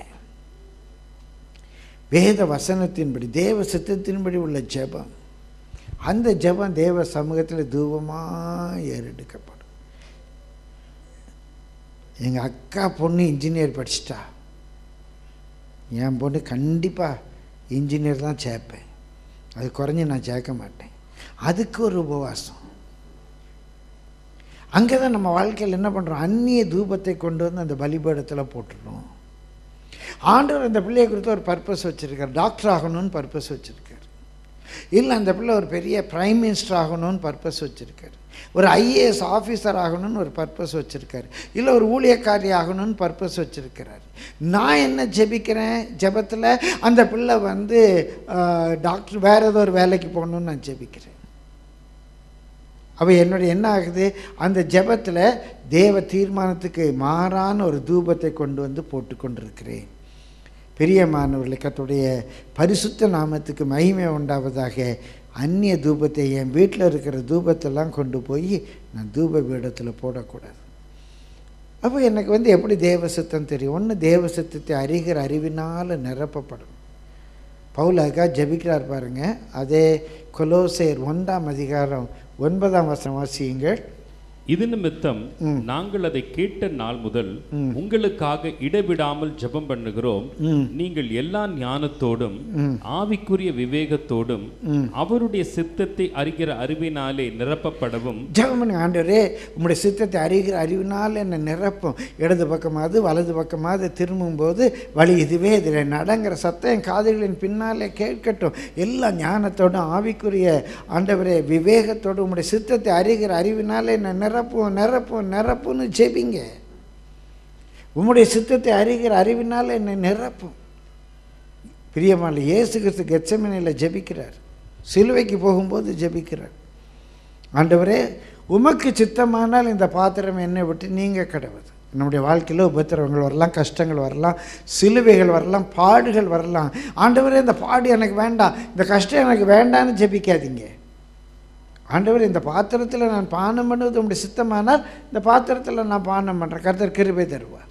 வேத வசனத்தின்படி தேவ சித்தத்தின்படி உள்ள ஜெபம் அந்த ஜெபம் தேவ சமூகத்தில் தூபமாக ஏறெடுக்கப்படும் எங்கள் அக்கா பொண்ணு இன்ஜினியர் படிச்சிட்டா என் பொண்ணு கண்டிப்பாக இன்ஜினியர் தான் சேர்ப்பேன் அது குறைஞ்சி நான் சேர்க்க மாட்டேன் அதுக்கு ஒரு உபவாசம் அங்கே தான் நம்ம வாழ்க்கையில் என்ன பண்ணுறோம் அந்நிய தூபத்தை கொண்டு வந்து அந்த பலிபீடத்தில் போட்டுறோம் ஆண்டவர் அந்த பிள்ளையை குறித்து ஒரு பர்பஸ் வச்சுருக்கார் டாக்டர் ஆகணும்னு பர்பஸ் வச்சுருக்கார் இல்லை அந்த பிள்ளை ஒரு பெரிய பிரைம் மினிஸ்டர் ஆகணும்னு பர்பஸ் வச்சுருக்காரு ஒரு ஐஏஎஸ் ஆஃபீஸர் ஆகணும்னு ஒரு பர்பஸ் வச்சுருக்காரு இல்லை ஒரு ஊழியக்காரி ஆகணும்னு பர்பஸ் வச்சுருக்கிறாரு நான் என்ன ஜெபிக்கிறேன் ஜெபத்தில் அந்த பிள்ளை வந்து டாக்டர் வேறு ஏதோ ஒரு வேலைக்கு போகணும்னு நான் ஜெபிக்கிறேன் அப்போ என்னுடைய என்ன ஆகுது அந்த ஜெபத்தில் தேவ தீர்மானத்துக்கு மாறான ஒரு தூபத்தை கொண்டு வந்து போட்டு கொண்டிருக்கிறேன் பிரியமானவர்களை கத்துடைய பரிசுத்த நாமத்துக்கு மகிமை உண்டாவதாக அந்நிய தூபத்தை என் வீட்டில் இருக்கிற தூபத்தெல்லாம் கொண்டு போய் நான் தூப பீடத்தில் போடக்கூடாது அப்போ எனக்கு வந்து எப்படி தேவசத்தம் தெரியும் ஒன்று தேவசத்தத்தை அறிகிற அறிவினால் நிரப்பப்படும் பவுல் அதுக்காக ஜபிக்கிறார் பாருங்க அதே கொலோசேர் ஒன்றாம் அதிகாரம் ஒன்பதாம் வசனம் வாசியுங்கள் இது நிமித்தம் ம். நாங்கள் அதை கேட்ட நாள் முதல் ம். உங்களுக்காக இடைவிடாமல் ஜெபம் பண்ணுகிறோம் ம் நீங்கள் எல்லா ஞானத்தோடும் ம். ஆவிக்குரிய விவேகத்தோடும் ம். அவருடைய சித்தத்தை அறிகிற அறிவினாலே நிரப்பப்படவும் ஜெபம் பண்ணுங்க ஆண்டவரே உம்முடைய சித்தத்தை அறிகிற அறிவினால் என்னை நிரப்பும் இடது பக்கமாவது வலது பக்கமாவது திரும்பும்போது வழி இதுவே இதில் நடங்கிற சத்தம் என் காதுகளின் பின்னாலே கேட்கட்டும் எல்லா ஞானத்தோடும் ஆவிக்குரிய ஆண்டவரே விவேகத்தோடும் உம்முடைய சித்தத்தை அறிகிற அறிவினால் என்னை நிரப்பும் நிரப்பும் நிரப்புன்னு ஜெபிங்க உம்முடைய சித்தத்தை அறிகிற அறிவினால் என்னை நிரப்பும் பிரியமான இயேசு கிறிஸ்து கெச்சமனையில் ஜெபிக்கிறார் சிலுவைக்கு போகும்போது ஜெபிக்கிறார் ஆண்டவரே உமக்கு சித்தமானால் இந்த பாத்திரம் என்னை விட்டு நீங்க கடவுது நம்முடைய வாழ்க்கையில் உபத்திரவங்கள் வரலாம் கஷ்டங்கள் வரலாம் சிலுவைகள் வரலாம் பாடுகள் வரலாம் ஆண்டவரே இந்த பாடு எனக்கு வேண்டாம் இந்த கஷ்டம் எனக்கு வேண்டாம்னு ஜெபிக்காதீங்க ஆண்டவர் இந்த பாத்திரத்தில் நான் பானம் பண்ணுவது உங்களுடைய சித்தமானால் இந்த பாத்திரத்தில் நான் பானம் பண்ணுறேன் கர்த்தர் கிருபை தருவார்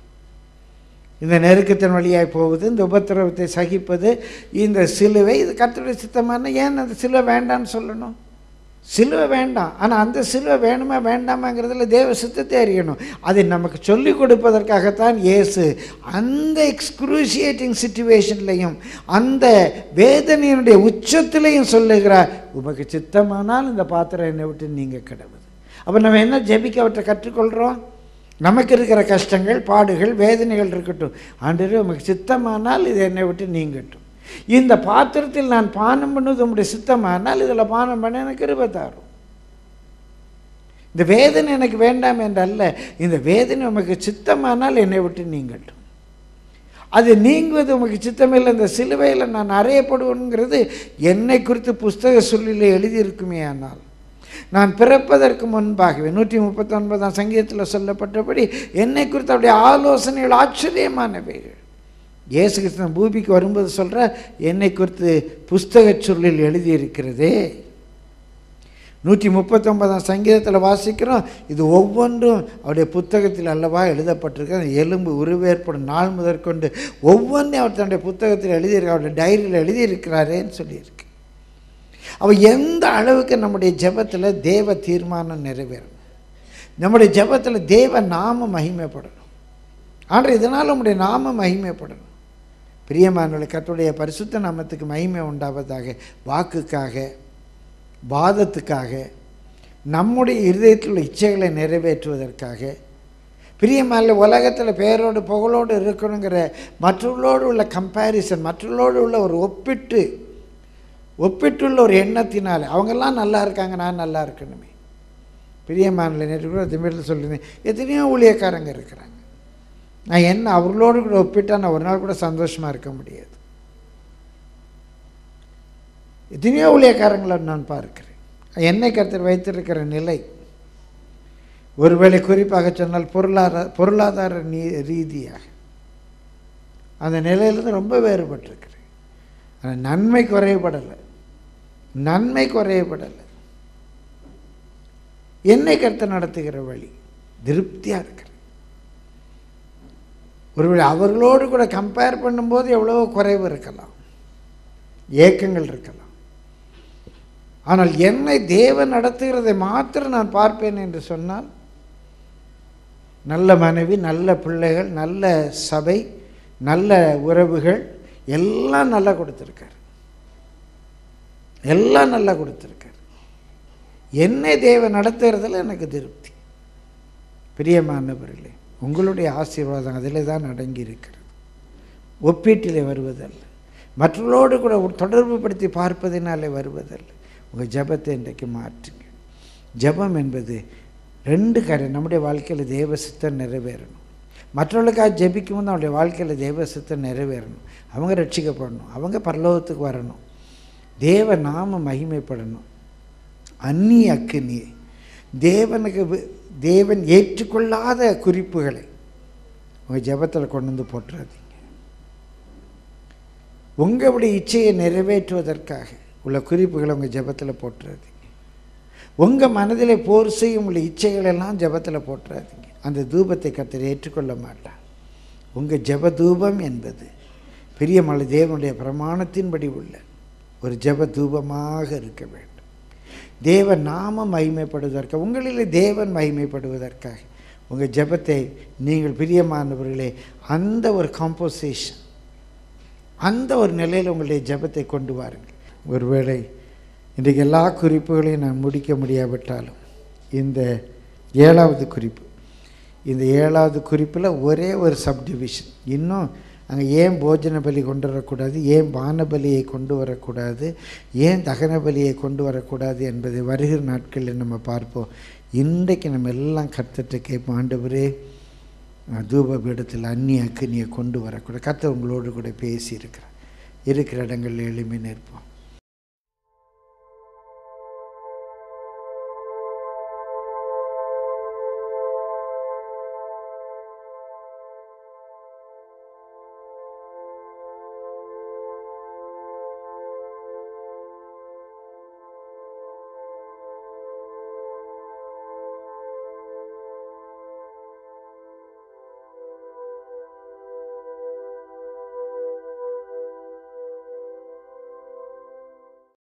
இந்த நெருக்கத்தின் வழியாய் போவது இந்த உபத்திரவத்தை சகிப்பது இந்த சிலுவை இது கர்த்தருடைய சித்தமான ஏன் அந்த சிலுவை வேண்டாம்னு சொல்லணும் சிலுவை வேண்டாம் ஆனால் அந்த சிலுவை வேணுமா வேண்டாமாங்கிறதுல தேவ சித்தத்தை அறியணும் அதை நமக்கு சொல்லிக் கொடுப்பதற்காகத்தான் இயேசு அந்த எக்ஸ்க்ரூசியேட்டிங் சுச்சுவேஷன்லையும் அந்த வேதனையினுடைய உச்சத்திலையும் சொல்லுகிறார் உமக்கு சித்தமானால் இந்த பாத்திரம் என்னை விட்டு நீங்கள் கிடவுது அப்போ நம்ம என்ன ஜெபிக்க அவற்றை கற்றுக்கொள்கிறோம் நமக்கு இருக்கிற கஷ்டங்கள் பாடுகள் வேதனைகள் இருக்கட்டும் ஆண்டவரே உமக்கு சித்தமானால் இது என்னை விட்டு நீங்கட்டும் இந்த பாத்திரத்தில் நான் பானம் பண்ணுவது உம்முடைய சித்தமானால் இதில் பானம் பண்ண எனக்கு இருபத்தாறும் இந்த வேதனை எனக்கு வேண்டாம் என்றல்ல இந்த வேதனை உமக்கு சித்தமானால் என்னை விட்டு நீங்கட்டும் அது நீங்குவது உமக்கு சித்தமில்லை இந்த சிலுவையில் நான் அறையப்படுவேங்கிறது என்னை குறித்து புஸ்தக சொல்லில் எழுதியிருக்குமே ஆனால் நான் பிறப்பதற்கு முன்பாகவே நூற்றி முப்பத்தொன்பதாம் சங்கீதத்தில் சொல்லப்பட்டபடி என்னை குறித்து அவருடைய ஆலோசனைகள் ஆச்சரியமானவைகள் இயேசு கிருஷ்ணன் பூமிக்கு வரும்போது சொல்ற என்னை குறித்து புஸ்தக சொல்லில் எழுதியிருக்கிறதே நூற்றி முப்பத்தொன்பதாம் சங்கீதத்தில் வாசிக்கிறோம் இது ஒவ்வொன்றும் அவருடைய புத்தகத்தில் அல்லவா எழுதப்பட்டிருக்கு அந்த எலும்பு உருவேற்படும் நாள் முதற்கொண்டு ஒவ்வொன்றையும் அவர் தன்னுடைய புத்தகத்தில் எழுதியிருக்க அவருடைய டைரியில் எழுதியிருக்கிறாரேன்னு சொல்லியிருக்கு அவ எந்த அளவுக்கு நம்முடைய ஜெபத்தில் தேவ தீர்மானம் நிறைவேறும் நம்முடைய ஜெபத்தில் தேவ நாம மகிமைப்படணும் ஆனால் இதனால் நம்முடைய நாம மகிமைப்படணும் பிரியமானவர்களை கர்த்தருடைய பரிசுத்த நாமத்துக்கு மகிமை உண்டாவதாக வாக்குக்காக வாதத்துக்காக நம்முடைய இருதயத்தில் உள்ள இச்சைகளை நிறைவேற்றுவதற்காக பிரியமான உலகத்தில் பேரோடு புகழோடு இருக்கணுங்கிற மற்றவர்களோடு உள்ள கம்பேரிசன் மற்றவர்களோடு உள்ள ஒரு ஒப்பிட்டு ஒப்பிட்டுள்ள ஒரு எண்ணத்தினால் அவங்கெல்லாம் நல்லா இருக்காங்க நான் நல்லா இருக்கணுமே பிரியமானல நேற்று கூட திமிழில் சொல்லியிருந்தேன் எத்தனையோ ஊழியக்காரங்க இருக்கிறாங்க நான் என்ன அவர்களோடு கூட ஒப்பிட்டா நான் ஒரு நாள் கூட சந்தோஷமாக இருக்க முடியாது எத்தனையோ ஊழியக்காரங்களை நான் பார்க்கிறேன் என்னை கருத்தில் வைத்திருக்கிற நிலை ஒருவேளை குறிப்பாக சொன்னால் பொருளாதார பொருளாதார நீ ரீதியாக அந்த நிலையிலிருந்து ரொம்ப வேறுபட்டிருக்கிறேன் ஆனால் நன்மை குறையப்படலை நன்மை குறையப்படலை என்னை கருத்து நடத்துகிற வழி திருப்தியாக இருக்கிறேன் ஒருவேளை அவர்களோடு கூட கம்பேர் பண்ணும்போது எவ்வளவோ குறைவு இருக்கலாம் ஏக்கங்கள் இருக்கலாம் ஆனால் என்னை தேவன் நடத்துகிறதை மாத்திரம் நான் பார்ப்பேன் என்று சொன்னால் நல்ல மனைவி நல்ல பிள்ளைகள் நல்ல சபை நல்ல உறவுகள் எல்லாம் நல்லா கொடுத்துருக்கார் எல்லாம் நல்லா கொடுத்துருக்கார் என்னை தேவன் நடத்துகிறதுல எனக்கு திருப்தி பிரியமானவர்களே உங்களுடைய ஆசீர்வாதம் அதில் தான் அடங்கி இருக்கிறது ஒப்பீட்டிலே வருவதல்ல மற்றவர்களோடு கூட ஒரு தொடர்பு படுத்தி பார்ப்பதினாலே வருவதல்ல உங்கள் ஜெபத்தை இன்றைக்கு மாற்றுங்க ஜெபம் என்பது ரெண்டு காரியம் நம்முடைய வாழ்க்கையில் தேவ சித்தம் நிறைவேறணும் மற்றவர்களுக்காக ஜெபிக்கும் போது அவனுடைய வாழ்க்கையில் தேவ சித்தம் நிறைவேறணும் அவங்க ரட்சிக்கப்படணும் அவங்க பரலோகத்துக்கு வரணும் தேவ நாம மகிமைப்படணும் அந்நிய அக்கினி தேவனுக்கு வி- தேவன் ஏற்றுக்கொள்ளாத குறிப்புகளை உங்கள் ஜெபத்தில் கொண்டு வந்து போட்டுறாதீங்க உங்களுடைய இச்சையை நிறைவேற்றுவதற்காக உள்ள குறிப்புகளை உங்கள் ஜெபத்தில் போட்டுறாதீங்க உங்கள் மனதிலே போர் செய்யும் உள்ள இச்சைகளெல்லாம் ஜெபத்தில் போட்டுறாதீங்க அந்த தூபத்தை கர்த்தர் ஏற்றுக்கொள்ள மாட்டார் உங்கள் ஜெப தூபம் என்பது பிரியமலை தேவனுடைய பிரமாணத்தின்படி உள்ள ஒரு ஜெப தூபமாக இருக்க வேண்டும் தேவ நாம மகிமைப்படுவதற்காக உங்களிலே தேவன் மகிமைப்படுவதற்காக உங்கள் ஜெபத்தை நீங்கள் பிரியமானவர்களே அந்த ஒரு காம்போசிஷன் அந்த ஒரு நிலையில் உங்களுடைய ஜெபத்தை கொண்டு வாருங்கள் ஒருவேளை இன்றைக்கு எல்லா குறிப்புகளையும் நான் முடிக்க முடியாவிட்டாலும் இந்த ஏழாவது குறிப்பு இந்த ஏழாவது குறிப்பில் ஒரே ஒரு சப்டிவிஷன் இன்னும் அங்கே ஏன் போஜன பலி கொண்டு வரக்கூடாது ஏன் பான பலியை கொண்டு வரக்கூடாது ஏன் தகன பலியை கொண்டு வரக்கூடாது என்பதை வருகிற நாட்களில் நம்ம பார்ப்போம் இன்றைக்கு நம்ம எல்லாம் கர்த்தர்கிட்ட கேட்போம் ஆண்டவரே தூப பீடத்தில் அந்நிய அக்கினியை கொண்டு வரக்கூடாது கர்த்தர் உங்களோடு கூட பேசி இருக்கிறார் இருக்கிற இடங்களில் எளிமை நிற்போம்